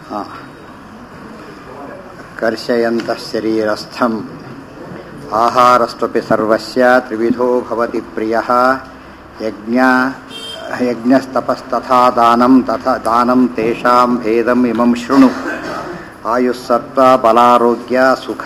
हा कर्षयन्तः शरीरस्थम् आहारस्त्वपि सर्वस्य त्रिविधो भवति प्रियः यज्ञ यज्ञस्तपस्तथा दानं तथा दानं तेषां भेदम् इमं शृणु आयुस्सत्त्वबलारोग्य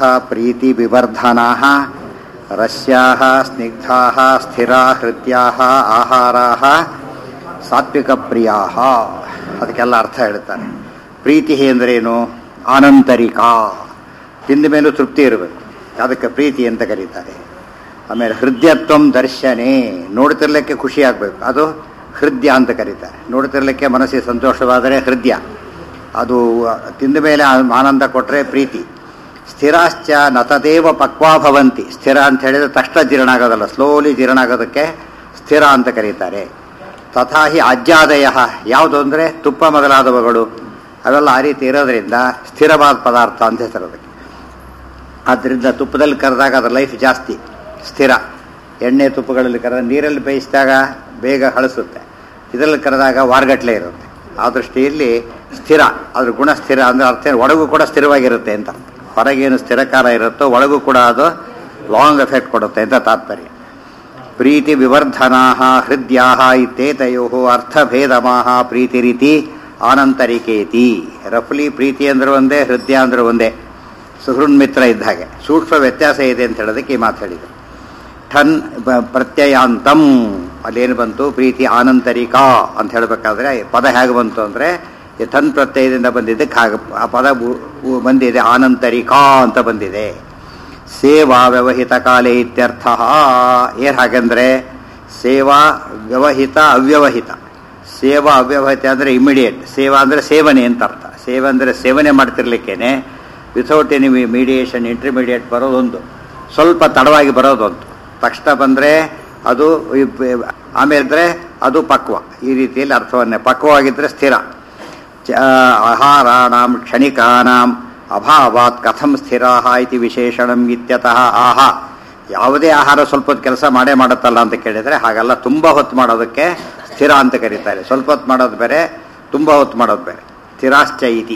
सुखप्रीतिविवर्धनाः रस्याः स्निग्धाः स्थिरा हृद्याः ಆಹಾರಾಹ ಸಾತ್ವಿಕ ಪ್ರಿಯಾಹ ಅದಕ್ಕೆಲ್ಲ ಅರ್ಥ ಹೇಳ್ತಾರೆ ಪ್ರೀತಿ ಅಂದ್ರೇನು ಆನಂತರಿಕಾ ತಿಂದ ಮೇಲೂ ತೃಪ್ತಿ ಇರಬೇಕು ಅದಕ್ಕೆ ಪ್ರೀತಿ ಅಂತ ಕರೀತಾರೆ ಆಮೇಲೆ ಹೃದಯತ್ವಂ ದರ್ಶನೇ ನೋಡ್ತಿರ್ಲಿಕ್ಕೆ ಖುಷಿ ಆಗಬೇಕು ಅದು ಹೃದಯ ಅಂತ ಕರೀತಾರೆ ನೋಡ್ತಿರ್ಲಿಕ್ಕೆ ಮನಸ್ಸಿಗೆ ಸಂತೋಷವಾದರೆ ಹೃದಯ ಅದು ತಿಂದ ಮೇಲೆ ಆನಂದ ಕೊಟ್ಟರೆ ಪ್ರೀತಿ ಸ್ಥಿರಾಶ್ಚ ನತದೇವ ಪಕ್ವಾ ಭವಂತಿ ಸ್ಥಿರ ಅಂತ ಹೇಳಿದ್ರೆ ತಕ್ಷಣ ಜೀರ್ಣ ಆಗೋದಲ್ಲ ಸ್ಲೋಲಿ ಜೀರ್ಣ ಆಗೋದಕ್ಕೆ ಸ್ಥಿರ ಅಂತ ಕರೀತಾರೆ ತಥಾಹಿ ಅಜ್ಜಾದಯ ಯಾವುದು ಅಂದರೆ ತುಪ್ಪ ಮೊದಲಾದವುಗಳು ಅವೆಲ್ಲ ಆ ರೀತಿ ಇರೋದ್ರಿಂದ ಸ್ಥಿರವಾದ ಪದಾರ್ಥ ಅಂತ ಹೆಸರು ಅದಕ್ಕೆ ಆದ್ದರಿಂದ ತುಪ್ಪದಲ್ಲಿ ಕರೆದಾಗ ಅದರ ಲೈಫ್ ಜಾಸ್ತಿ ಸ್ಥಿರ ಎಣ್ಣೆ ತುಪ್ಪಗಳಲ್ಲಿ ಕರೆದ ನೀರಲ್ಲಿ ಬೇಯಿಸಿದಾಗ ಬೇಗ ಹಳಸುತ್ತೆ ಇದರಲ್ಲಿ ಕರೆದಾಗ ವಾರಗಟ್ಲೆ ಇರುತ್ತೆ ಆ ದೃಷ್ಟಿಯಲ್ಲಿ ಸ್ಥಿರ ಅದ್ರ ಗುಣ ಸ್ಥಿರ ಅಂದರೆ ಅರ್ಥ ಒಳಗೂ ಕೂಡ ಸ್ಥಿರವಾಗಿರುತ್ತೆ ಅಂತ ಹೊರಗೇನು ಸ್ಥಿರಕಾರ ಇರುತ್ತೋ ಒಳಗೂ ಕೂಡ ಅದು ಲಾಂಗ್ ಎಫೆಕ್ಟ್ ಕೊಡುತ್ತೆ ಅಂತ ತಾತ್ಪರ್ಯ ಪ್ರೀತಿ ವಿವರ್ಧನಾ ಹೃದಯಾ ಇತ್ಯೇತಯೋ ಅರ್ಥಭೇದಮಾಹ ಪ್ರೀತಿ ರೀತಿ ಆನಂತರಿಕೇತಿ ರಫ್ಲಿ ಪ್ರೀತಿ ಅಂದ್ರೆ ಒಂದೇ ಹೃದಯ ಅಂದ್ರೆ ಒಂದೇ ಸುಹೃನ್ಮಿತ್ರ ಇದ್ದ ಹಾಗೆ ಸೂಕ್ಷ್ಮ ವ್ಯತ್ಯಾಸ ಇದೆ ಅಂತ ಹೇಳೋದಕ್ಕೆ ಈ ಮಾತು ಹೇಳಿದರು ಠನ್ ಪ್ರತ್ಯಯಾಂತಂ ಅಲ್ಲೇನು ಬಂತು ಪ್ರೀತಿ ಆನಂತರಿಕಾ ಅಂತ ಹೇಳಬೇಕಾದ್ರೆ ಪದ ಹೇಗೆ ಬಂತು ಅಂದರೆ ಥನ್ ಪ್ರತ್ಯಯದಿಂದ ಬಂದಿದ್ದಕ್ಕೆ ಹಾಗೆ ಆ ಪದ ಬಂದಿದೆ ಆನಂತರಿಕಾ ಅಂತ ಬಂದಿದೆ ಸೇವಾ ವ್ಯವಹಿತ ಕಾಲೇ ಇತ್ಯರ್ಥ ಏನು ಹಾಗೆಂದರೆ ಸೇವಾ ವ್ಯವಹಿತ ಅವ್ಯವಹಿತ ಸೇವಾ ಅವ್ಯವಹಿತ ಅಂದರೆ ಇಮಿಡಿಯೇಟ್ ಸೇವಾ ಅಂದರೆ ಸೇವನೆ ಅಂತ ಅರ್ಥ ಸೇವೆ ಅಂದರೆ ಸೇವನೆ ಮಾಡ್ತಿರ್ಲಿಕ್ಕೇನೆ ವಿಥೌಟ್ ಎನಿ ಮೀಡಿಯೇಷನ್ ಇಂಟರ್ಮೀಡಿಯೇಟ್ ಬರೋದೊಂದು ಸ್ವಲ್ಪ ತಡವಾಗಿ ಬರೋದೊಂದು ತಕ್ಷಣ ಬಂದರೆ ಅದು ಆಮೇಲೆ ಇದ್ದರೆ ಅದು ಪಕ್ವ ಈ ರೀತಿಯಲ್ಲಿ ಅರ್ಥವನ್ನೇ ಪಕ್ವವಾಗಿದ್ದರೆ ಸ್ಥಿರ ಚ ಆಹಾರಾಣಾಂ ಕ್ಷಣಿಕಾನಾಂ ಅಭಾವಾತ್ ಕಥಂ ಸ್ಥಿರಾ ಇತಿ ವಿಶೇಷಣಂ ಇತ್ಯತಃ ಆಹ ಯಾವುದೇ ಆಹಾರ ಸ್ವಲ್ಪ ಹೊತ್ತು ಕೆಲಸ ಮಾಡೇ ಮಾಡುತ್ತಲ್ಲ ಅಂತ ಕೇಳಿದರೆ ಹಾಗಲ್ಲ ತುಂಬ ಹೊತ್ತು ಮಾಡೋದಕ್ಕೆ ಸ್ಥಿರ ಅಂತ ಕರೀತಾರೆ ಸ್ವಲ್ಪ ಹೊತ್ತು ಮಾಡೋದು ಬೇರೆ ತುಂಬ ಹೊತ್ತು ಮಾಡೋದು ಬೇರೆ ಸ್ಥಿರಾಶ್ಚ ಇತಿ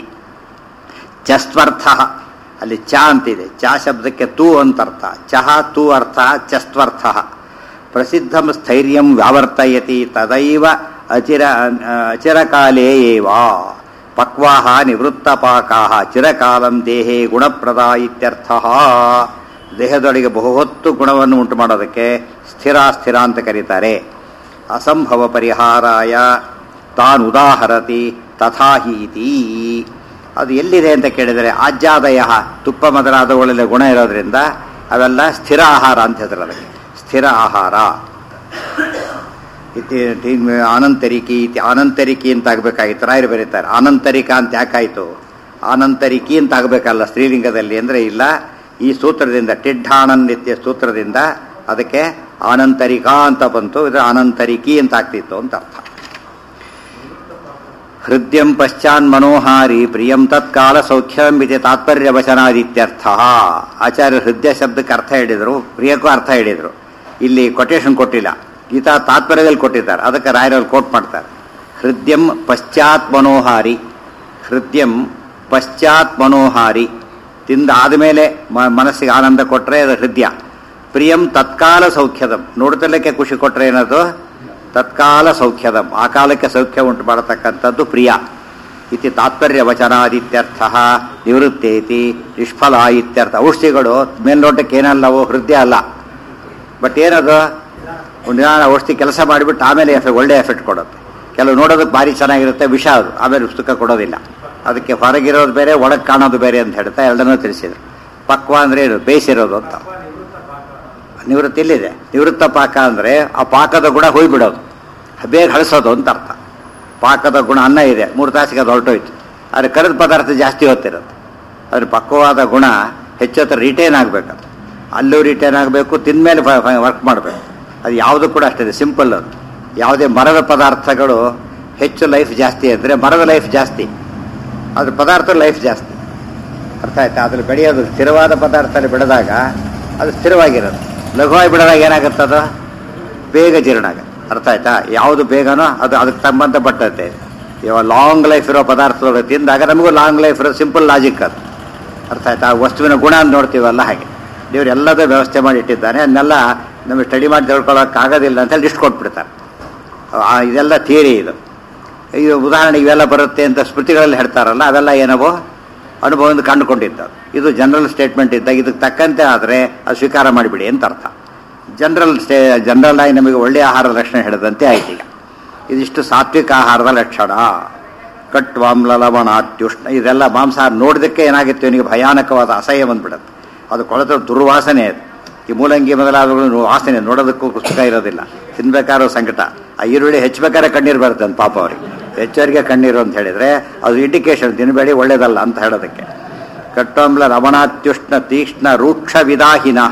ಚಸ್ತ್ವರ್ಥ ಅಲ್ಲಿ ಚ ಅಂತಿದೆ ಚ ಶಬ್ದಕ್ಕೆ ತೂ ಅಂತ ಅರ್ಥ ಚಹ ತೂ ಅರ್ಥ ಚಸ್ತ್ವರ್ಥ ಪ್ರಸಿದ್ಧಂ ಸ್ಥೈರ್ಯಂ ವ್ಯಾವರ್ತಯತಿ ತದೈವ ಅಚಿರ ಅಚಿರಕಾಲೇ ಏವ ಪಕ್ವಾಹ ನಿವೃತ್ತಪಾಕಾಹ ಚಿರಕಾಲಂ ದೇಹೇ ಗುಣಪ್ರದ ಇತ್ಯರ್ಥ ದೇಹದೊಳಗೆ ಬಹುಹೊತ್ತು ಗುಣವನ್ನು ಉಂಟು ಮಾಡೋದಕ್ಕೆ ಸ್ಥಿರ ಸ್ಥಿರ ಅಂತ ಕರೀತಾರೆ ಅಸಂಭವ ಪರಿಹಾರಾಯ ತಾನು ಉದಾಹರತಿ ತಥಾಹೀತಿ ಅದು ಎಲ್ಲಿದೆ ಅಂತ ಕೇಳಿದರೆ ಆಜ್ಯಾದಯ ತುಪ್ಪ ಮೊದಲಾದವುಗಳಲ್ಲಿ ಗುಣ ಇರೋದ್ರಿಂದ ಅವೆಲ್ಲ ಸ್ಥಿರ ಆಹಾರ ಅಂತ ಹೆಸರು ಅದಕ್ಕೆ ಸ್ಥಿರ ಆಹಾರ ಆನಂತರಿಕಿ ಇತಿ ಆನಂತರಿಕಿ ಅಂತ ಆಗಬೇಕಾಗಿತ್ತು ರಾಯರು ಬರೀತಾರೆ ಆನಂತರಿಕ ಅಂತ ಯಾಕಾಯಿತು ಆನಂತರಿಕಿ ಅಂತ ಆಗಬೇಕಲ್ಲ ಸ್ತ್ರೀಲಿಂಗದಲ್ಲಿ ಅಂದರೆ ಇಲ್ಲ ಈ ಸೂತ್ರದಿಂದ ಟಿಡ್ಡಾಣನ್ ನಿತ್ಯ ಸೂತ್ರದಿಂದ ಅದಕ್ಕೆ ಆನಂತರಿಕಾ ಅಂತ ಬಂತು ಇದು ಆನಂತರಿಕಿ ಅಂತ ಆಗ್ತಿತ್ತು ಅಂತ ಅರ್ಥ ಹೃದಯಂ ಪಶ್ಚಾನ್ ಮನೋಹಾರಿ ಪ್ರಿಯಂ ತತ್ಕಾಲ ಸೌಖ್ಯಂ ಇದೆ ತಾತ್ಪರ್ಯ ವಚನಾದಿತ್ಯರ್ಥ ಆಚಾರ್ಯ ಹೃದಯ ಶಬ್ದಕ್ಕೆ ಅರ್ಥ ಹೇಳಿದರು ಪ್ರಿಯಕ್ಕೂ ಅರ್ಥ ಹೇಳಿದರು ಇಲ್ಲಿ ಕೊಟೇಶನ್ ಕೊಟ್ಟಿಲ್ಲ ಗೀತಾ ತಾತ್ಪರ್ಯದಲ್ಲಿ ಕೊಟ್ಟಿದ್ದಾರೆ ಅದಕ್ಕೆ ರಾಯರಲ್ಲಿ ಕೋಟ್ ಮಾಡ್ತಾರೆ ಹೃದಯಂ ಪಶ್ಚಾತ್ ಮನೋಹಾರಿ ಹೃದಯಂ ಪಶ್ಚಾತ್ ಮನೋಹಾರಿ ತಿಂದ ಆದಮೇಲೆ ಮನಸ್ಸಿಗೆ ಆನಂದ ಕೊಟ್ಟರೆ ಅದು ಹೃದಯ ಪ್ರಿಯಂ ತತ್ಕಾಲ ಸೌಖ್ಯದಂ ನೋಡ್ತಿರ್ಲಿಕ್ಕೆ ಖುಷಿ ಕೊಟ್ಟರೆ ಏನದು ತತ್ಕಾಲ ಸೌಖ್ಯದಂ ಆ ಕಾಲಕ್ಕೆ ಸೌಖ್ಯ ಉಂಟು ಮಾಡತಕ್ಕಂಥದ್ದು ಪ್ರಿಯ ಇತಿ ತಾತ್ಪರ್ಯ ವಚನಾದಿತ್ಯರ್ಥ ನಿವೃತ್ತೇತಿ ನಿಷ್ಫಲ ಇತ್ಯರ್ಥ ಔಷಧಿಗಳು ಮೇಲ್ನೋಟಕ್ಕೆ ಏನಲ್ಲವೋ ಹೃದಯ ಅಲ್ಲ ಬಟ್ ಏನದು ಒಂದು ಔಷಧಿ ಕೆಲಸ ಮಾಡಿಬಿಟ್ಟು ಆಮೇಲೆ ಎಫೆಕ್ಟ್ ಒಳ್ಳೆ ಎಫೆಕ್ಟ್ ಕೊಡುತ್ತೆ ಕೆಲವು ನೋಡೋದಕ್ಕೆ ಭಾರಿ ಚೆನ್ನಾಗಿರುತ್ತೆ ವಿಷ ಅದು ಆಮೇಲೆ ಸುಖ ಕೊಡೋದಿಲ್ಲ ಅದಕ್ಕೆ ಹೊರಗಿರೋದು ಬೇರೆ ಒಳಗೆ ಕಾಣೋದು ಬೇರೆ ಅಂತ ಹೇಳ್ತಾ ಎರಡನ್ನೂ ತಿಳಿಸಿದ್ರು ಪಕ್ವ ಅಂದರೆ ಏನು ಬೇಯಿಸಿರೋದು ಅಂತ ನಿವೃತ್ತಿ ಇಲ್ಲಿದೆ ನಿವೃತ್ತ ಪಾಕ ಅಂದರೆ ಆ ಪಾಕದ ಗುಣ ಹೋಯ್ಬಿಡೋದು ಬೇಗ ಹಳಸೋದು ಅಂತ ಅರ್ಥ ಪಾಕದ ಗುಣ ಅನ್ನ ಇದೆ ಮೂರು ತಾಸಿಗೆ ಅದು ಹೊರಟೋಯ್ತು ಆದರೆ ಕರೆದ ಪದಾರ್ಥ ಜಾಸ್ತಿ ಹೊತ್ತಿರುತ್ತೆ ಅದ್ರ ಪಕ್ವವಾದ ಗುಣ ಹೆಚ್ಚೊತ್ತರ ರಿಟೈನ್ ಆಗಬೇಕದು ಅಲ್ಲೂ ರಿಟೈನ್ ಆಗಬೇಕು ತಿಂದಮೇಲೆ ವರ್ಕ್ ಮಾಡಬೇಕು ಅದು ಯಾವುದು ಕೂಡ ಅಷ್ಟಿದೆ ಸಿಂಪಲ್ ಅದು ಯಾವುದೇ ಮರದ ಪದಾರ್ಥಗಳು ಹೆಚ್ಚು ಲೈಫ್ ಜಾಸ್ತಿ ಅಂದರೆ ಮರದ ಲೈಫ್ ಜಾಸ್ತಿ ಅದ್ರ ಪದಾರ್ಥ ಲೈಫ್ ಜಾಸ್ತಿ ಅರ್ಥ ಆಯ್ತಾ ಅದ್ರಲ್ಲಿ ಬೆಳೆಯೋದು ಸ್ಥಿರವಾದ ಪದಾರ್ಥದಲ್ಲಿ ಬೆಳೆದಾಗ ಅದು ಸ್ಥಿರವಾಗಿರೋದು ಲಘುವಾಗಿ ಬಿಡೋದಾಗ ಏನಾಗುತ್ತೆ ಅದು ಬೇಗ ಜೀರ್ಣ ಆಗುತ್ತೆ ಅರ್ಥ ಆಯ್ತಾ ಯಾವುದು ಬೇಗನೋ ಅದು ಅದಕ್ಕೆ ಸಂಬಂಧಪಟ್ಟಂತೆ ಇವಾಗ ಲಾಂಗ್ ಲೈಫ್ ಇರೋ ಪದಾರ್ಥಗಳು ತಿಂದಾಗ ನಮಗೂ ಲಾಂಗ್ ಲೈಫ್ ಇರೋ ಸಿಂಪಲ್ ಲಾಜಿಕ್ ಅದು ಅರ್ಥ ಆಯ್ತಾ ಆ ವಸ್ತುವಿನ ಗುಣ ಅಂತ ನೋಡ್ತೀವಲ್ಲ ಹಾಗೆ ದೇವ್ರು ಎಲ್ಲದೂ ವ್ಯವಸ್ಥೆ ಮಾಡಿ ಇಟ್ಟಿದ್ದಾನೆ ಅದನ್ನೆಲ್ಲ ನಮಗೆ ಸ್ಟಡಿ ಮಾಡಿ ತಿಳ್ಕೊಳ್ಳೋಕ್ಕಾಗೋದಿಲ್ಲ ಅಂತ ಲಿಸ್ಟ್ ಕೊಟ್ಬಿಡ್ತಾರೆ ಆ, ಇದೆಲ್ಲ ಥಿಯರಿ ಇದು ಇದು ಉದಾಹರಣೆ ಇವೆಲ್ಲ ಬರುತ್ತೆ ಅಂತ ಸ್ಮೃತಿಗಳಲ್ಲಿ ಹೇಳ್ತಾರಲ್ಲ ಅವೆಲ್ಲ ಏನವೋ ಅನುಭವದಿಂದ ಕಂಡುಕೊಂಡಿದ್ದು ಇದು ಜನರಲ್ ಸ್ಟೇಟ್ಮೆಂಟ್ ಇದ್ದಾಗ ಇದಕ್ಕೆ ತಕ್ಕಂತೆ ಆದರೆ ಅದು ಸ್ವೀಕಾರ ಮಾಡಿಬಿಡಿ ಅಂತ ಅರ್ಥ ಜನರಲ್ ಸ್ಟೇ ಜನರಲ್ ಆಗಿ ನಮಗೆ ಒಳ್ಳೆಯ ಆಹಾರದ ಲಕ್ಷಣ ಹೇಳಿದಂತೆ ಆಯ್ತು ಈಗ ಇದಿಷ್ಟು ಸಾತ್ವಿಕ ಆಹಾರದ ಲಕ್ಷಣ ಕಟ್ವಾಮ್ಲ ಲವಣ ಅತ್ಯುಷ್ಣ ಇದೆಲ್ಲ ಮಾಂಸಾಹಾರ ನೋಡೋದಕ್ಕೆ ಏನಾಗಿತ್ತು ಇವನಿಗೆ ಭಯಾನಕವಾದ ಅಸಹ್ಯ ಬಂದ್ಬಿಡುತ್ತೆ ಅದು ಕೊಳೆತ ದುರ್ವಾಸನೆ ಅದು ಈ ಮೂಲಂಗಿ ಮೊದಲಾದವುಗಳು ವಾಸನೆ ನೋಡೋದಕ್ಕೂ ಸುಖ ಇರೋದಿಲ್ಲ ತಿನ್ಬೇಕಾದ್ರೂ ಸಂಕಟ ಆ ಈರುಳ್ಳಿ ಹೆಚ್ಚಬೇಕಾದ್ರೆ ಕಣ್ಣೀರು ಬರುತ್ತೆ ಅಂತ ಪಾಪ ಅವ್ರಿಗೆ ಹೆಚ್ಚವರಿಗೆ ಕಣ್ಣೀರು ಅಂತ ಹೇಳಿದ್ರೆ ಅದು ಇಂಡಿಕೇಶನ್ ತಿನ್ನಬೇಡಿ ಒಳ್ಳೇದಲ್ಲ ಅಂತ ಹೇಳೋದಕ್ಕೆ ಕಟ್ಟೋಮ್ಲ ರಮಣಾತ್ಯುಷ್ಣ ತೀಕ್ಷ್ಣ ರೂಕ್ಷ ವಿದಾಹಿನಃ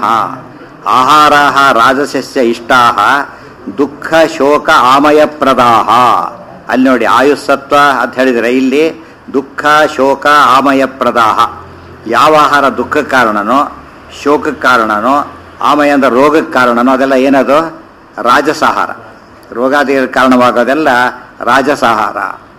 ಆಹಾರಾಹ ರಾಜಸಸ್ಯ ಇಷ್ಟಾಹ ದುಃಖ ಶೋಕ ಆಮಯಪ್ರದಾಹ ಅಲ್ಲಿ ನೋಡಿ ಆಯುಸ್ಸತ್ವ ಅಂತ ಹೇಳಿದರೆ ಇಲ್ಲಿ ದುಃಖ ಶೋಕ ಆಮಯಪ್ರದಾಹ ಯಾವ ಆಹಾರ ದುಃಖಕ್ಕೆ ಕಾರಣನೋ ಶೋಕಕ್ಕೆ ಕಾರಣನೋ ಆಮಯ ಅಂದ್ರೆ ರೋಗಕ್ಕೆ ಕಾರಣನೋ ಅದೆಲ್ಲ ಏನದು ರಾಜಸಾಹಾರ ರೋಗಾದಿಗಳ ಕಾರಣವಾಗೋದೆಲ್ಲ ರಾಜಸಾಹಾರ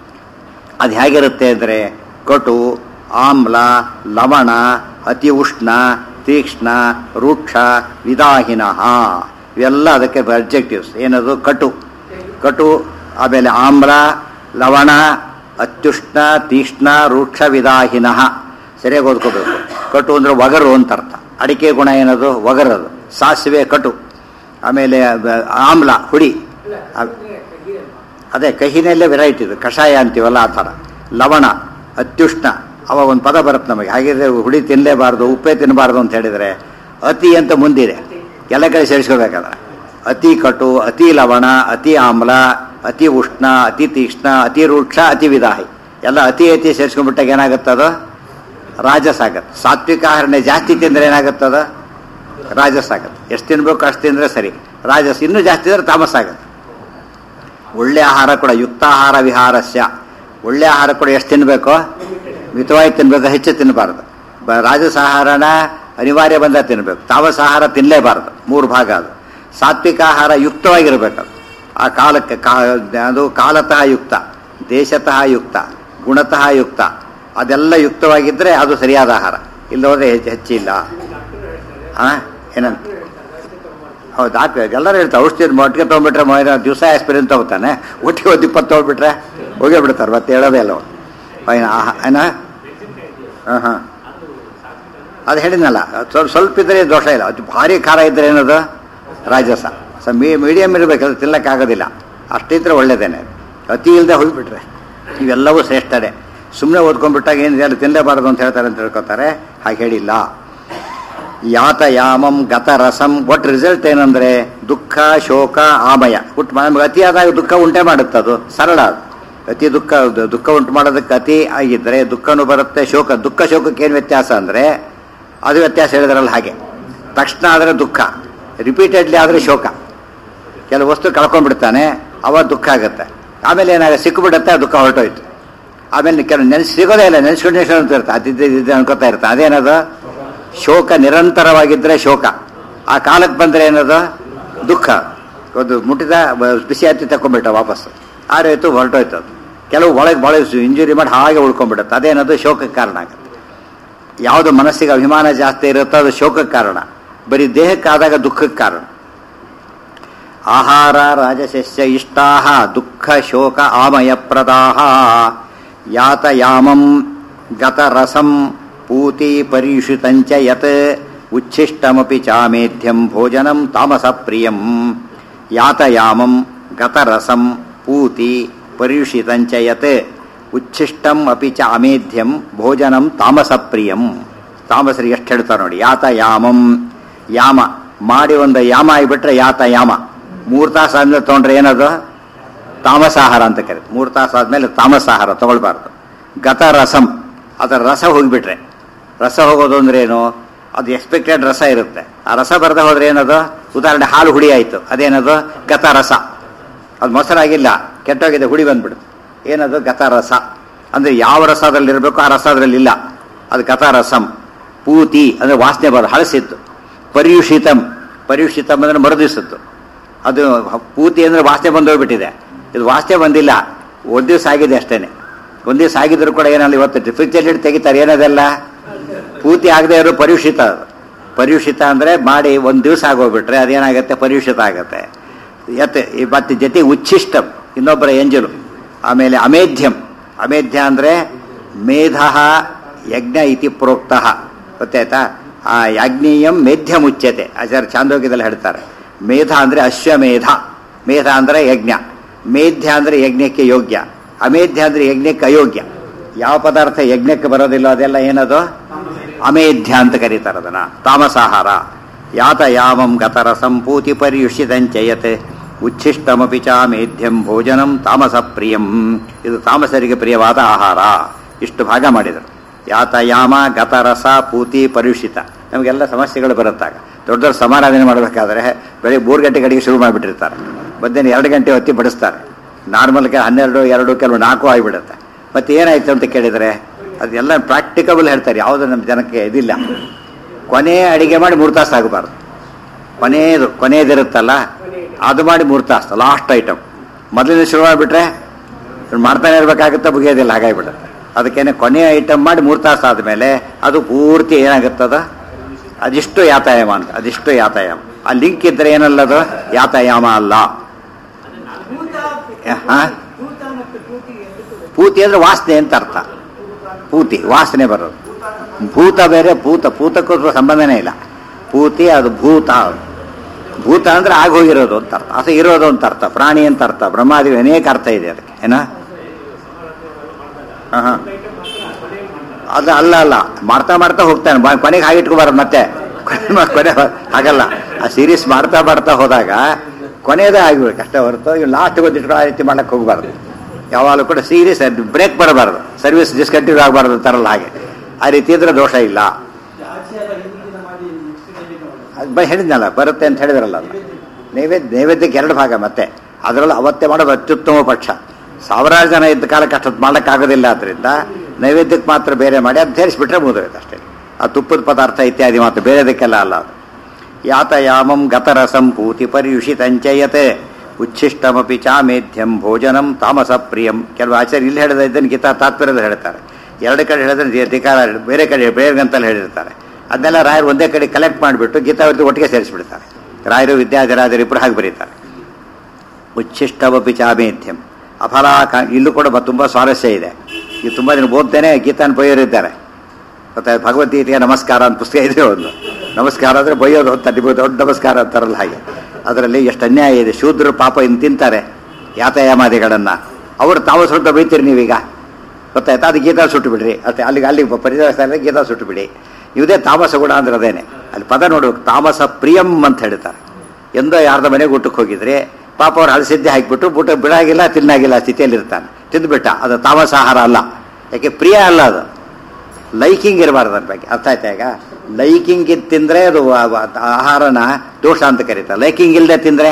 ಅದು ಹೇಗಿರುತ್ತೆ ಅಂದರೆ ಕಟು ಆಮ್ಲ ಲವಣ ಅತಿ ಉಷ್ಣ ತೀಕ್ಷ್ಣ ರೂಕ್ಷ ವಿದಾಹಿನಃ ಇವೆಲ್ಲ ಅದಕ್ಕೆ ಅಬ್ಜೆಕ್ಟಿವ್ಸ್ ಏನದು ಕಟು ಕಟು ಆಮೇಲೆ ಆಮ್ಲ ಲವಣ ಅತ್ಯುಷ್ಣ ತೀಕ್ಷ್ಣ ರೂಕ್ಷ ವಿದಾಹಿನಃ ಸರಿಯಾಗಿ ಓದ್ಕೋಬೇಕು ಕಟು ಅಂದ್ರೆ ಒಗರು ಅಂತ ಅರ್ಥ ಅಡಿಕೆ ಗುಣ ಏನದು ಒಗರದು ಸಾಸಿವೆ ಕಟು ಆಮೇಲೆ ಅದ- ಆಮ್ಲ ಹುಡಿ ಅ- ಅದೇ ಕಹಿನಲ್ಲೇ ವೆರೈಟಿ ಇದು ಕಷಾಯ ಅಂತೀವಲ್ಲ ಆ ಥರ ಲವಣ ಅತ್ಯುಷ್ಣ ಅವ ಒಂದು ಪದ ಬರುತ್ತೆ ನಮಗೆ ಹಾಗಿದ್ರೆ ಹುಡಿ ತಿನ್ನಲೇಬಾರ್ದು ಉಪ್ಪೇ ತಿನ್ನಬಾರ್ದು ಅಂತ ಹೇಳಿದರೆ ಅತಿ ಅಂತ ಮುಂದಿದೆ ಎಲ್ಲ ಕಡೆ ಸೇರಿಸ್ಕೋಬೇಕಾದ್ರೆ ಅತಿ ಕಟು ಅತಿ ಲವಣ ಅತಿ ಆಮ್ಲ ಅತಿ ಉಷ್ಣ ಅತಿ ತೀಕ್ಷ್ಣ ಅತಿ ರೂಕ್ಷ ಅತಿ ವಿದಾಹಿ ಎಲ್ಲ ಅತಿ ಅತಿ ಸೇರಿಸ್ಕೊಂಡ್ಬಿಟ್ಟಾಗ ಏನಾಗುತ್ತದು ರಾಜಸ್ ಆಗತ್ತೆ ಸಾತ್ವಿಕ ಆಹಾರನೇ ಜಾಸ್ತಿ ತಿಂದ್ರೆ ಏನಾಗುತ್ತದ ರಾಜಸ್ ಆಗತ್ತೆ ಎಷ್ಟು ತಿನ್ಬೇಕು ಅಷ್ಟು ತಿಂದ್ರೆ ಸರಿ ರಾಜಸ್ ಇನ್ನೂ ಜಾಸ್ತಿ ಅಂದ್ರೆ ತಾಮಸ್ ಆಗತ್ತೆ ಒಳ್ಳೆ ಆಹಾರ ಕೂಡ ಯುಕ್ತಾಹಾರ ವಿಹಾರಸ್ಯ ಒಳ್ಳೆ ಆಹಾರ ಕೂಡ ಎಷ್ಟು ತಿನ್ನಬೇಕು ಮಿತವಾಗಿ ತಿನ್ಬೇಕು ಹೆಚ್ಚು ತಿನ್ನಬಾರ್ದು ಬ- ರಾಜಸಾಹಾರನ ಅನಿವಾರ್ಯ ಬಂದ ತಿನ್ನಬೇಕು ತಾಮಸ ಆಹಾರ ತಿನ್ನಲೇಬಾರ್ದು ಮೂರು ಭಾಗ ಅದು ಸಾತ್ವಿಕ ಆಹಾರ ಯುಕ್ತವಾಗಿರ್ಬೇಕು ಅದು ಆ ಕಾಲಕ್ಕೆ ಕಾ ಅದು ಕಾಲತಃ ಯುಕ್ತ ದೇಶತಃ ಯುಕ್ತ ಗುಣತಃ ಯುಕ್ತ ಅದೆಲ್ಲ ಯುಕ್ತವಾಗಿದ್ದರೆ ಅದು ಸರಿಯಾದ ಆಹಾರ ಇಲ್ಲೋದ್ರೆ ಹೆಚ್ಚು ಹೆಚ್ಚಿಲ್ಲ ಹಾಂ ಏನಂತ ಹೌದು ಡಾಕ್ಟ್ರ್ ಎಲ್ಲರೂ ಹೇಳ್ತಾರೆ ಔಷಧಿ ಒಟ್ಟಿಗೆ ತೊಗೊಂಡ್ಬಿಟ್ರೆ ಮೊಯ್ನ ದಿವಸ ಆಸ್ಪಿರಿನ್ ತಗೋತಾನೆ ಒಟ್ಟಿಗೆ ಒಂದು ಇಪ್ಪತ್ತು ತೊಗೊಂಡ್ಬಿಟ್ರೆ ಹೋಗೇ ಬಿಡ್ತಾರೆ ಮತ್ತೆ ಹೇಳೋದೇ ಇಲ್ಲ ಅವ್ನು. ಏನ ಆಹಾ- ಏನ ಹಾಂ ಹಾಂ ಅದು ಹೇಳಿದ್ನಲ್ಲ ಸ್ವಲ್ಪ ಸ್ವಲ್ಪ ಇದ್ರೆ ದೋಷ ಇಲ್ಲ ಅದು ಭಾರಿ ಖಾರ ಇದ್ರೆ ಏನದು ರಾಜಸ ಸೊ ಮೀ ಮೀಡಿಯಮ್ ಇರಬೇಕು ಅದು ತಿನ್ನಕ್ಕಾಗೋದಿಲ್ಲ ಅಷ್ಟಿದ್ರೆ ಒಳ್ಳೇದೇನೆ ಅತಿ ಇಲ್ಲದೆ ಹೋಗಿಬಿಟ್ರೆ ಇವೆಲ್ಲವೂ ಶ್ರೇಷ್ಠನೇ ಸುಮ್ಮನೆ ಓದ್ಕೊಂಡ್ಬಿಟ್ಟಾಗ ಏನಿದೆ ಅಲ್ಲಿ ತಿನ್ನಲೇಬಾರದು ಅಂತ ಹೇಳ್ತಾರೆ ಅಂತ ಹೇಳ್ಕೊತಾರೆ ಹಾಗೆ ಹೇಳಿಲ್ಲ ಯಾತಯಾಮಂ ಗತರಸಂ ಒಟ್ಟು ರಿಸಲ್ಟ್ ಏನಂದ್ರೆ ದುಃಖ ಶೋಕ ಆಮಯ ಹುಟ್ಟು ನಮ್ಗೆ ಅತಿಯಾದಾಗ ದುಃಖ ಉಂಟೆ ಮಾಡುತ್ತೆ ಅದು ಸರಳ ಅದು ಅತಿ ದುಃಖ ದುಃಖ ಉಂಟು ಮಾಡೋದಕ್ಕೆ ಅತಿ ಆಗಿದ್ರೆ ದುಃಖನೂ ಬರುತ್ತೆ ಶೋಕ ದುಃಖ ಶೋಕಕ್ಕೆ ಏನು ವ್ಯತ್ಯಾಸ ಅಂದರೆ ಅದು ವ್ಯತ್ಯಾಸ ಹೇಳಿದ್ರಲ್ಲ ಹಾಗೆ ತಕ್ಷಣ ಆದರೆ ದುಃಖ ರಿಪೀಟೆಡ್ಲಿ ಆದರೆ ಶೋಕ ಕೆಲವು ವಸ್ತು ಕಳ್ಕೊಂಡ್ಬಿಡ್ತಾನೆ ಅವಾಗ ದುಃಖ ಆಗುತ್ತೆ ಆಮೇಲೆ ಏನಾಗ ಸಿಕ್ಕಿಬಿಡುತ್ತೆ ಆ ದುಃಖ ಹೊರಟೋಯ್ತು ಆಮೇಲೆ ಕೆಲವು ನೆನೆಸಿ ಸಿಗೋದೇ ಇಲ್ಲ ನೆನೆಸ್ಕೊಂಡು ಅಂತ ಇರ್ತಾರೆ ಅದಿದ್ದೆ ಇದ್ದೆ ಅನ್ಕೋತಾ ಇರ್ತಾನೆ ಅದೇನದು ಶೋಕ ನಿರಂತರವಾಗಿದ್ದರೆ ಶೋಕ ಆ ಕಾಲಕ್ಕೆ ಬಂದರೆ ಏನದು ದುಃಖ ಒಂದು ಮುಟ್ಟಿದ ಬ- ಬಿಸಿ ಹತ್ತಿ ತಕೊಂಡ್ಬಿಟ್ಟ ವಾಪಸ್ ಆರೋಯ್ತು ಹೊರಟೋಯ್ತು ಅದು ಕೆಲವು ಒಳಗೆ ಭಾಳ ಇಂಜುರಿ ಮಾಡಿ ಹಾಗೆ ಉಳ್ಕೊಂಡ್ಬಿಡುತ್ತೆ ಅದೇನದು ಶೋಕಕ್ಕೆ ಕಾರಣ ಆಗುತ್ತೆ ಯಾವುದು ಮನಸ್ಸಿಗೆ ಅಭಿಮಾನ ಜಾಸ್ತಿ ಇರುತ್ತೋ ಅದು ಶೋಕಕ್ಕೆ ಕಾರಣ ಬರೀ ದೇಹಕ್ಕಾದಾಗ ದುಃಖಕ್ಕೆ ಕಾರಣ ಆಹಾರ ರಾಜಸಸ್ಯ ಇಷ್ಟಾಹ ದುಃಖ ಶೋಕ ಆಮಯಪ್ರದಾಹ ಯಾತಯಾಮಂ ಗತರಸಂ ಪೂತಿ ಪರೀಷಿತಂಚ ಯತ್ ಉಚ್ಛಿಷ್ಟಮಪಿ ಚಾಮೇಧ್ಯಂ ಭೋಜನಂ ತಾಮಸಪ್ರಿಯಂ ಯಾತಯಾಮಂ ಗತರಸಂ ಪೂತಿ ಪರೀಷಿತಂಚ ಯತ್ ಉಚ್ಛಿಷ್ಟಂ ಅಪಿ ಚ ಅಮೇಧ್ಯಂ ಭೋಜನಂ ತಾಮಸಪ್ರಿಯಂ ತಾಮಸರಿಗೆ ಎಷ್ಟು ಹೇಳ್ತಾರೆ ನೋಡಿ ಯಾತಯಾಮಂ ಯಾಮ ಮಾಡಿ ಒಂದು ಯಾಮ ಆಗಿಬಿಟ್ರೆ ಯಾತ ಯಾಮ ಮೂರು ತಾಸು ಆದ್ಮೇಲೆ ತೊಗೊಂಡ್ರೆ ಏನದು ತಾಮಸಾಹಾರ ಅಂತ ಕರೀತಾರೆ ಮೂರು ತಾಸು ಆದ್ಮೇಲೆ ತಾಮಸಾಹಾರ ತಗೊಳ್ಬಾರ್ದು ಗತ ರಸಂ ಅದರ ರಸ ಹೋಗಿಬಿಟ್ರೆ ರಸ ಹೋಗೋದು ಅಂದ್ರೆ ಏನು ಅದು ಎಕ್ಸ್ಪೆಕ್ಟೆಡ್ ರಸ ಇರುತ್ತೆ ಆ ರಸ ಬರದೆ ಹೋದ್ರೆ ಏನದು ಉದಾಹರಣೆ ಹಾಲು ಹುಡಿ ಆಯಿತು ಅದೇನದು ಗತ ರಸ ಅದು ಮೊಸರಾಗಿಲ್ಲ ಕೆಟ್ಟೋಗಿದೆ ಹುಡಿ ಬಂದ್ಬಿಡುತ್ತೆ ಏನದು ಗತ ರಸ ಅಂದ್ರೆ ಯಾವ ರಸ ಅದ್ರಲ್ಲಿ ಇರಬೇಕು ಆ ರಸ ಅದರಲ್ಲಿ ಇಲ್ಲ ಅದು ಗತ ರಸಂ ಪೂತಿ ಅಂದ್ರೆ ವಾಸನೆ ಬರೋದು ಹಳಸಿತ್ತು ಪರ್ಯುಷಿತಂ ಪರ್ಯುಷಿತಂ ಅಂದ್ರೆ ಮರುದಿಸಿತ್ತು ಅದು ಪೂತಿ ಅಂದ್ರೆ ವಾಸನೆ ಬಂದೋಗ್ಬಿಟ್ಟಿದೆ ಇದು ವಾಸನೆ ಬಂದಿಲ್ಲ ಒಂದು ದಿವಸ ಆಗಿದೆ ಅಷ್ಟೇನೆ ಒಂದು ದಿವಸ ಆಗಿದ್ರು ಕೂಡ ಏನಲ್ಲ ಇವತ್ತು ಫ್ರಿಜ್ಜಲ್ಲಿ ಇಟ್ಟು ತೆಗಿತಾರೆ ಏನದೆಲ್ಲ ಪೂರ್ತಿ ಆಗದೆ ಇರೋ ಪರ್ಯುಷಿತ ಅದು ಪರ್ಯುಷಿತ ಅಂದರೆ ಮಾಡಿ ಒಂದು ದಿವಸ ಆಗೋಗ್ಬಿಟ್ರೆ ಅದೇನಾಗುತ್ತೆ ಪರ್ಯುಷಿತ ಆಗುತ್ತೆ ಯತ್ ಮತ್ತೆ ಜೊತೆ ಉಚ್ಛಿಷ್ಟಂ ಇನ್ನೊಬ್ಬರ ಎಂಜಲು ಆಮೇಲೆ ಅಮೇಧ್ಯಂ ಅಮೇಧ್ಯ ಅಂದರೆ ಮೇಧ ಯಜ್ಞ ಇತಿ ಪ್ರೋಕ್ತ ಗೊತ್ತಾಯ್ತಾ ಆ ಯಾಜ್ಞೀಯಂ ಮೇಧ್ಯ ಮುಚ್ಯತೆ ಆಚಾರ್ಯ ಚಾಂದೋಗ್ಯದಲ್ಲಿ ಹೇಳ್ತಾರೆ ಮೇಧ ಅಂದರೆ ಅಶ್ವಮೇಧ ಮೇಧ ಅಂದರೆ ಯಜ್ಞ ಮೇಧ್ಯ ಅಂದರೆ ಯಜ್ಞಕ್ಕೆ ಯೋಗ್ಯ ಅಮೇಧ್ಯ ಅಂದರೆ ಯಜ್ಞಕ್ಕೆ ಅಯೋಗ್ಯ ಯಾವ ಪದಾರ್ಥ ಯಜ್ಞಕ್ಕೆ ಬರೋದಿಲ್ಲ ಅದೆಲ್ಲ ಏನದು ಅಮೇಧ್ಯ ಅಂತ ಕರೀತಾರೆ ಅದನ್ನ ತಾಮಸಾಹಾರ ಯಾತಯಾಮಂ ಗತರ ಸಂಪೂತಿ ಪರ್ಯುಷಿದಂಚಯತೆ ಉಚ್ಛಿಷ್ಟಮಪಿ ಚ ಮೇಧ್ಯಂ ಭೋಜನಂ ತಾಮಸ ಪ್ರಿಯಂ ಇದು ತಾಮಸರಿಗೆ ಪ್ರಿಯವಾದ ಆಹಾರ ಇಷ್ಟು ಭಾಗ ಮಾಡಿದರು ಯಾತಯಾಮ ಗತರಸ ಪೂತಿ ಪರ್ಯುಷಿತ ನಮಗೆಲ್ಲ ಸಮಸ್ಯೆಗಳು ಬರುತ್ತಾಗ ದೊಡ್ಡ ದೊಡ್ಡ ಸಮಾರಾಧನೆ ಮಾಡಬೇಕಾದ್ರೆ ಬೆಳಿಗ್ಗೆ ಮೂರು ಗಂಟೆ ಕಡೆಗೆ ಶುರು ಮಾಡಿಬಿಟ್ಟಿರ್ತಾರೆ ಮಧ್ಯಾಹ್ನ ಎರಡು ಗಂಟೆ ಹೊತ್ತಿ ಬಡಿಸ್ತಾರೆ ನಾರ್ಮಲ್ಗೆ ಹನ್ನೆರಡು ಎರಡು ಕೆಲವು ನಾಲ್ಕು ಆಗಿಬಿಡುತ್ತೆ ಮತ್ತೆ ಏನಾಯ್ತು ಅಂತ ಕೇಳಿದರೆ ಅದೆಲ್ಲ ಪ್ರಾಕ್ಟಿಕಬಲ್ ಹೇಳ್ತಾರೆ ಯಾವುದು ನಮ್ಮ ಜನಕ್ಕೆ ಇದಿಲ್ಲ ಕೊನೆ ಅಡಿಗೆ ಮಾಡಿ ಮೂರು ತಾಸು ಆಗಬಾರ್ದು ಕೊನೆಯದು ಕೊನೆಯದಿರುತ್ತಲ್ಲ ಅದು ಮಾಡಿ ಮೂರು ತಾಸು ಲಾಸ್ಟ್ ಐಟಮ್ ಮೊದಲಿನ ಶುರು ಮಾಡಿಬಿಟ್ರೆ ಮಾಡ್ತಾನೆ ಇರಬೇಕಾಗುತ್ತೆ ಮುಗಿಯೋದಿಲ್ಲ ಹಾಗಾಗಿಬಿಡುತ್ತೆ ಅದಕ್ಕೇನೆ ಕೊನೆಯ ಐಟಮ್ ಮಾಡಿ ಮೂರು ತಾಸು ಆದಮೇಲೆ ಅದು ಪೂರ್ತಿ ಏನಾಗುತ್ತದ ಅದಿಷ್ಟು ಯಾತಾಯಾಮ ಅಂತ ಅದಿಷ್ಟು ಯಾತಾಯಾಮ ಆ ಲಿಂಕ್ ಇದ್ರೆ ಏನಲ್ಲದು ಯಾತಾಯಾಮ ಅಲ್ಲ ಹಾ ಪೂತಿ ಅಂದ್ರೆ ವಾಸನೆ ಅಂತ ಅರ್ಥ ಪೂತಿ ವಾಸನೆ ಬರೋದು ಭೂತ ಬೇರೆ ಭೂತ ಭೂತಕ್ಕೂ ಸಂಬಂಧನೇ ಇಲ್ಲ ಪೂತಿ ಅದು ಭೂತ ಭೂತ ಅಂದ್ರೆ ಆಗೋಗಿರೋದು ಅಂತ ಅರ್ಥ ಅದು ಇರೋದು ಅಂತ ಅರ್ಥ ಪ್ರಾಣಿ ಅಂತ ಅರ್ಥ ಬ್ರಹ್ಮಾದಿ ಅನೇಕ ಅರ್ಥ ಇದೆ ಅದಕ್ಕೆ ಏನ ಹಾ ಹಾ ಅದು ಅಲ್ಲ ಅಲ್ಲ ಮಾಡ್ತಾ ಮಾಡ್ತಾ ಹೋಗ್ತಾನೆ ಬ- ಕೊನೆಗೆ ಹಾಗೆ ಇಟ್ಕೋಬಾರ್ದು ಮತ್ತೆ ಕೊನೆ ಹಾಗಲ್ಲ ಆ ಸೀರೀಸ್ ಮಾಡ್ತಾ ಮಾಡ್ತಾ ಹೋದಾಗ ಕೊನೆಯದೇ ಆಗಿರ್ಬೇಕು ಅಷ್ಟೇ ಹೊರತು ಇವ್ ಲಾಸ್ಟ್ ಗೊತ್ತಿಟ್ಟು ಆ ರೀತಿ ಮಾಡಕ್ಕೆ ಹೋಗಬಾರ್ದು ಯಾವಾಗಲೂ ಕೂಡ ಸೀರಿಯಸ್ ಬ್ರೇಕ್ ಬರಬಾರ್ದು ಸರ್ವಿಸ್ ಡಿಸ್ಕಂಟಿನ್ಯೂ ಆಗಬಾರ್ದು ಅಂತಾರಲ್ಲ ಹಾಗೆ ಆ ರೀತಿ ಇದ್ರೆ ದೋಷ ಇಲ್ಲ ಅದು ಬೈ ಹೇಳಿದ್ನಲ್ಲ ಬರುತ್ತೆ ಅಂತ ಹೇಳಿದ್ರಲ್ಲ ಅದು ನೈವೇದ್ಯ ನೈವೇದ್ಯಕ್ಕೆ ಎರಡು ಭಾಗ ಮತ್ತೆ ಅದರಲ್ಲೂ ಅವತ್ತೇ ಮಾಡೋದು ಅತ್ಯುತ್ತಮ ಪಕ್ಷ ಸಾವಿರಾರು ಜನ ಇದ್ದ ಕಾಲಕ್ಕೆ ಅಷ್ಟೊತ್ತು ಮಾಡೋಕ್ಕಾಗೋದಿಲ್ಲ ಆದ್ದರಿಂದ ನೈವೇದ್ಯಕ್ಕೆ ಮಾತ್ರ ಬೇರೆ ಮಾಡಿ ಅದು ಸೇರಿಸ್ಬಿಟ್ರೆ ಮುಗಿದೋಯ್ತು ಅಷ್ಟೇ ಆ ತುಪ್ಪದ ಪದಾರ್ಥ ಇತ್ಯಾದಿ ಮಾತ್ರ ಬೇರೆದಕ್ಕೆಲ್ಲ ಅಲ್ಲ ಅದು ಯಾತಯಾಮಂ ಗತರಸಂ ಪೂತಿ ಪರ್ಯುಷಿತಂಚಯತೆ ಉಚ್ಛಿಷ್ಟಮಪಿ ಚಾಮೇಧ್ಯಂ ಭೋಜನಂ ತಾಮಸ ಪ್ರಿಯಂ ಕೆಲವು ಆಚಾರ್ಯ ಇಲ್ಲಿ ಹೇಳಿದ ಇದನ್ನು ಗೀತಾ ತಾತ್ಪರ್ಯದಲ್ಲಿ ಹೇಳ್ತಾರೆ ಎರಡು ಕಡೆ ಹೇಳಿದ್ರೆ ಅಧಿಕಾರ ಬೇರೆ ಕಡೆ ಬೇರೆ ಅಂತಲ್ಲಿ ಹೇಳಿರ್ತಾರೆ ಅದನ್ನೆಲ್ಲ ರಾಯರು ಒಂದೇ ಕಡೆ ಕಲೆಕ್ಟ್ ಮಾಡಿಬಿಟ್ಟು ಗೀತಾವತಿ ಒಟ್ಟಿಗೆ ಸೇರಿಸ್ಬಿಡ್ತಾರೆ ರಾಯರು ವಿದ್ಯಾಧಿರಾಜರು ಇಬ್ಬರು ಹಾಗೆ ಬರೀತಾರೆ ಉಚ್ಛಿಷ್ಟವಪಿ ಚಾಮೇಧ್ಯಂ ಅಫಲ ಇಲ್ಲೂ ಕೂಡ ಬ- ತುಂಬಾ ಸ್ವಾರಸ್ಯ ಇದೆ ಇದು ತುಂಬಾ ದಿನ ಓದ್ತೇನೆ ಗೀತಾನ್ ಬೈಯೋರಿದ್ದಾರೆ ಮತ್ತೆ ಭಗವದ್ಗೀತೆಗೆ ನಮಸ್ಕಾರ ಅಂತ ಪುಸ್ತಕ ಇದೆ ಒಂದು ನಮಸ್ಕಾರ ಅಂದ್ರೆ ಬೈಯೋದು ಅಂತ ನಿಮಗೆ ದೊಡ್ಡ ನಮಸ್ಕಾರ ಅಂತಾರಲ್ಲ ಹಾಗೆ ಅದರಲ್ಲಿ ಎಷ್ಟು ಅನ್ಯಾಯ ಇದೆ ಶೂದ್ರರು ಪಾಪ ಇನ್ನು ತಿಂತಾರೆ ಯಾತಾಯಾಮಾದಿಗಳನ್ನ ಅವರು ತಾವು ಸ್ವಲ್ಪ ಬೈತೀರಿ ನೀವೀಗ ಗೊತ್ತಾಯ್ತಾ ಅದು ಗೀತಾ ಸುಟ್ಟು ಬಿಡ್ರಿ ಅಷ್ಟೇ ಅಲ್ಲಿಗೆ ಅಲ್ಲಿ ಪರಿಸರ ಗೀತಾ ಸುಟ್ಟು ಬಿಡಿ ಇವುದೇ ತಾಮಸ ಗುಣ ಅಂದ್ರೆ ಅದೇನೆ ಅಲ್ಲಿ ಪದ ನೋಡು ತಾಮಸ ಪ್ರಿಯಂ ಅಂತ ಹೇಳ್ತಾರೆ ಎಂದೋ ಯಾರ್ದ ಮನೆಗೆ ಊಟಕ್ಕೆ ಹೋಗಿದ್ರೆ ಪಾಪ ಅವ್ರು ಹಳಸಿದ್ದೆ ಹಾಕಿಬಿಟ್ಟು ಊಟ ಬಿಡಾಗಿಲ್ಲ ತಿನ್ನಾಗಿಲ್ಲ ಸ್ಥಿತಿಯಲ್ಲಿ ಇರ್ತಾನೆ ತಿಂದ್ಬಿಟ್ಟ ಅದು ತಾಮಸಾಹಾರ ಅಲ್ಲ ಯಾಕೆ ಪ್ರಿಯ ಅಲ್ಲ ಅದು ಲೈಕಿಂಗ್ ಇರಬಾರ್ದು ಅದ್ರ ಬಗ್ಗೆ ಅರ್ಥ ಆಯ್ತಾ ಈಗ ಲೈಕಿಂಗ್ ಇದ್ ತಿಂದ್ರೆ ಅದು ಆ- ಆ- ಆಹಾರನ ದೋಷ ಅಂತ ಕರೀತಾರೆ ಲೈಕಿಂಗ್ ಇಲ್ಲದೆ ತಿಂದ್ರೆ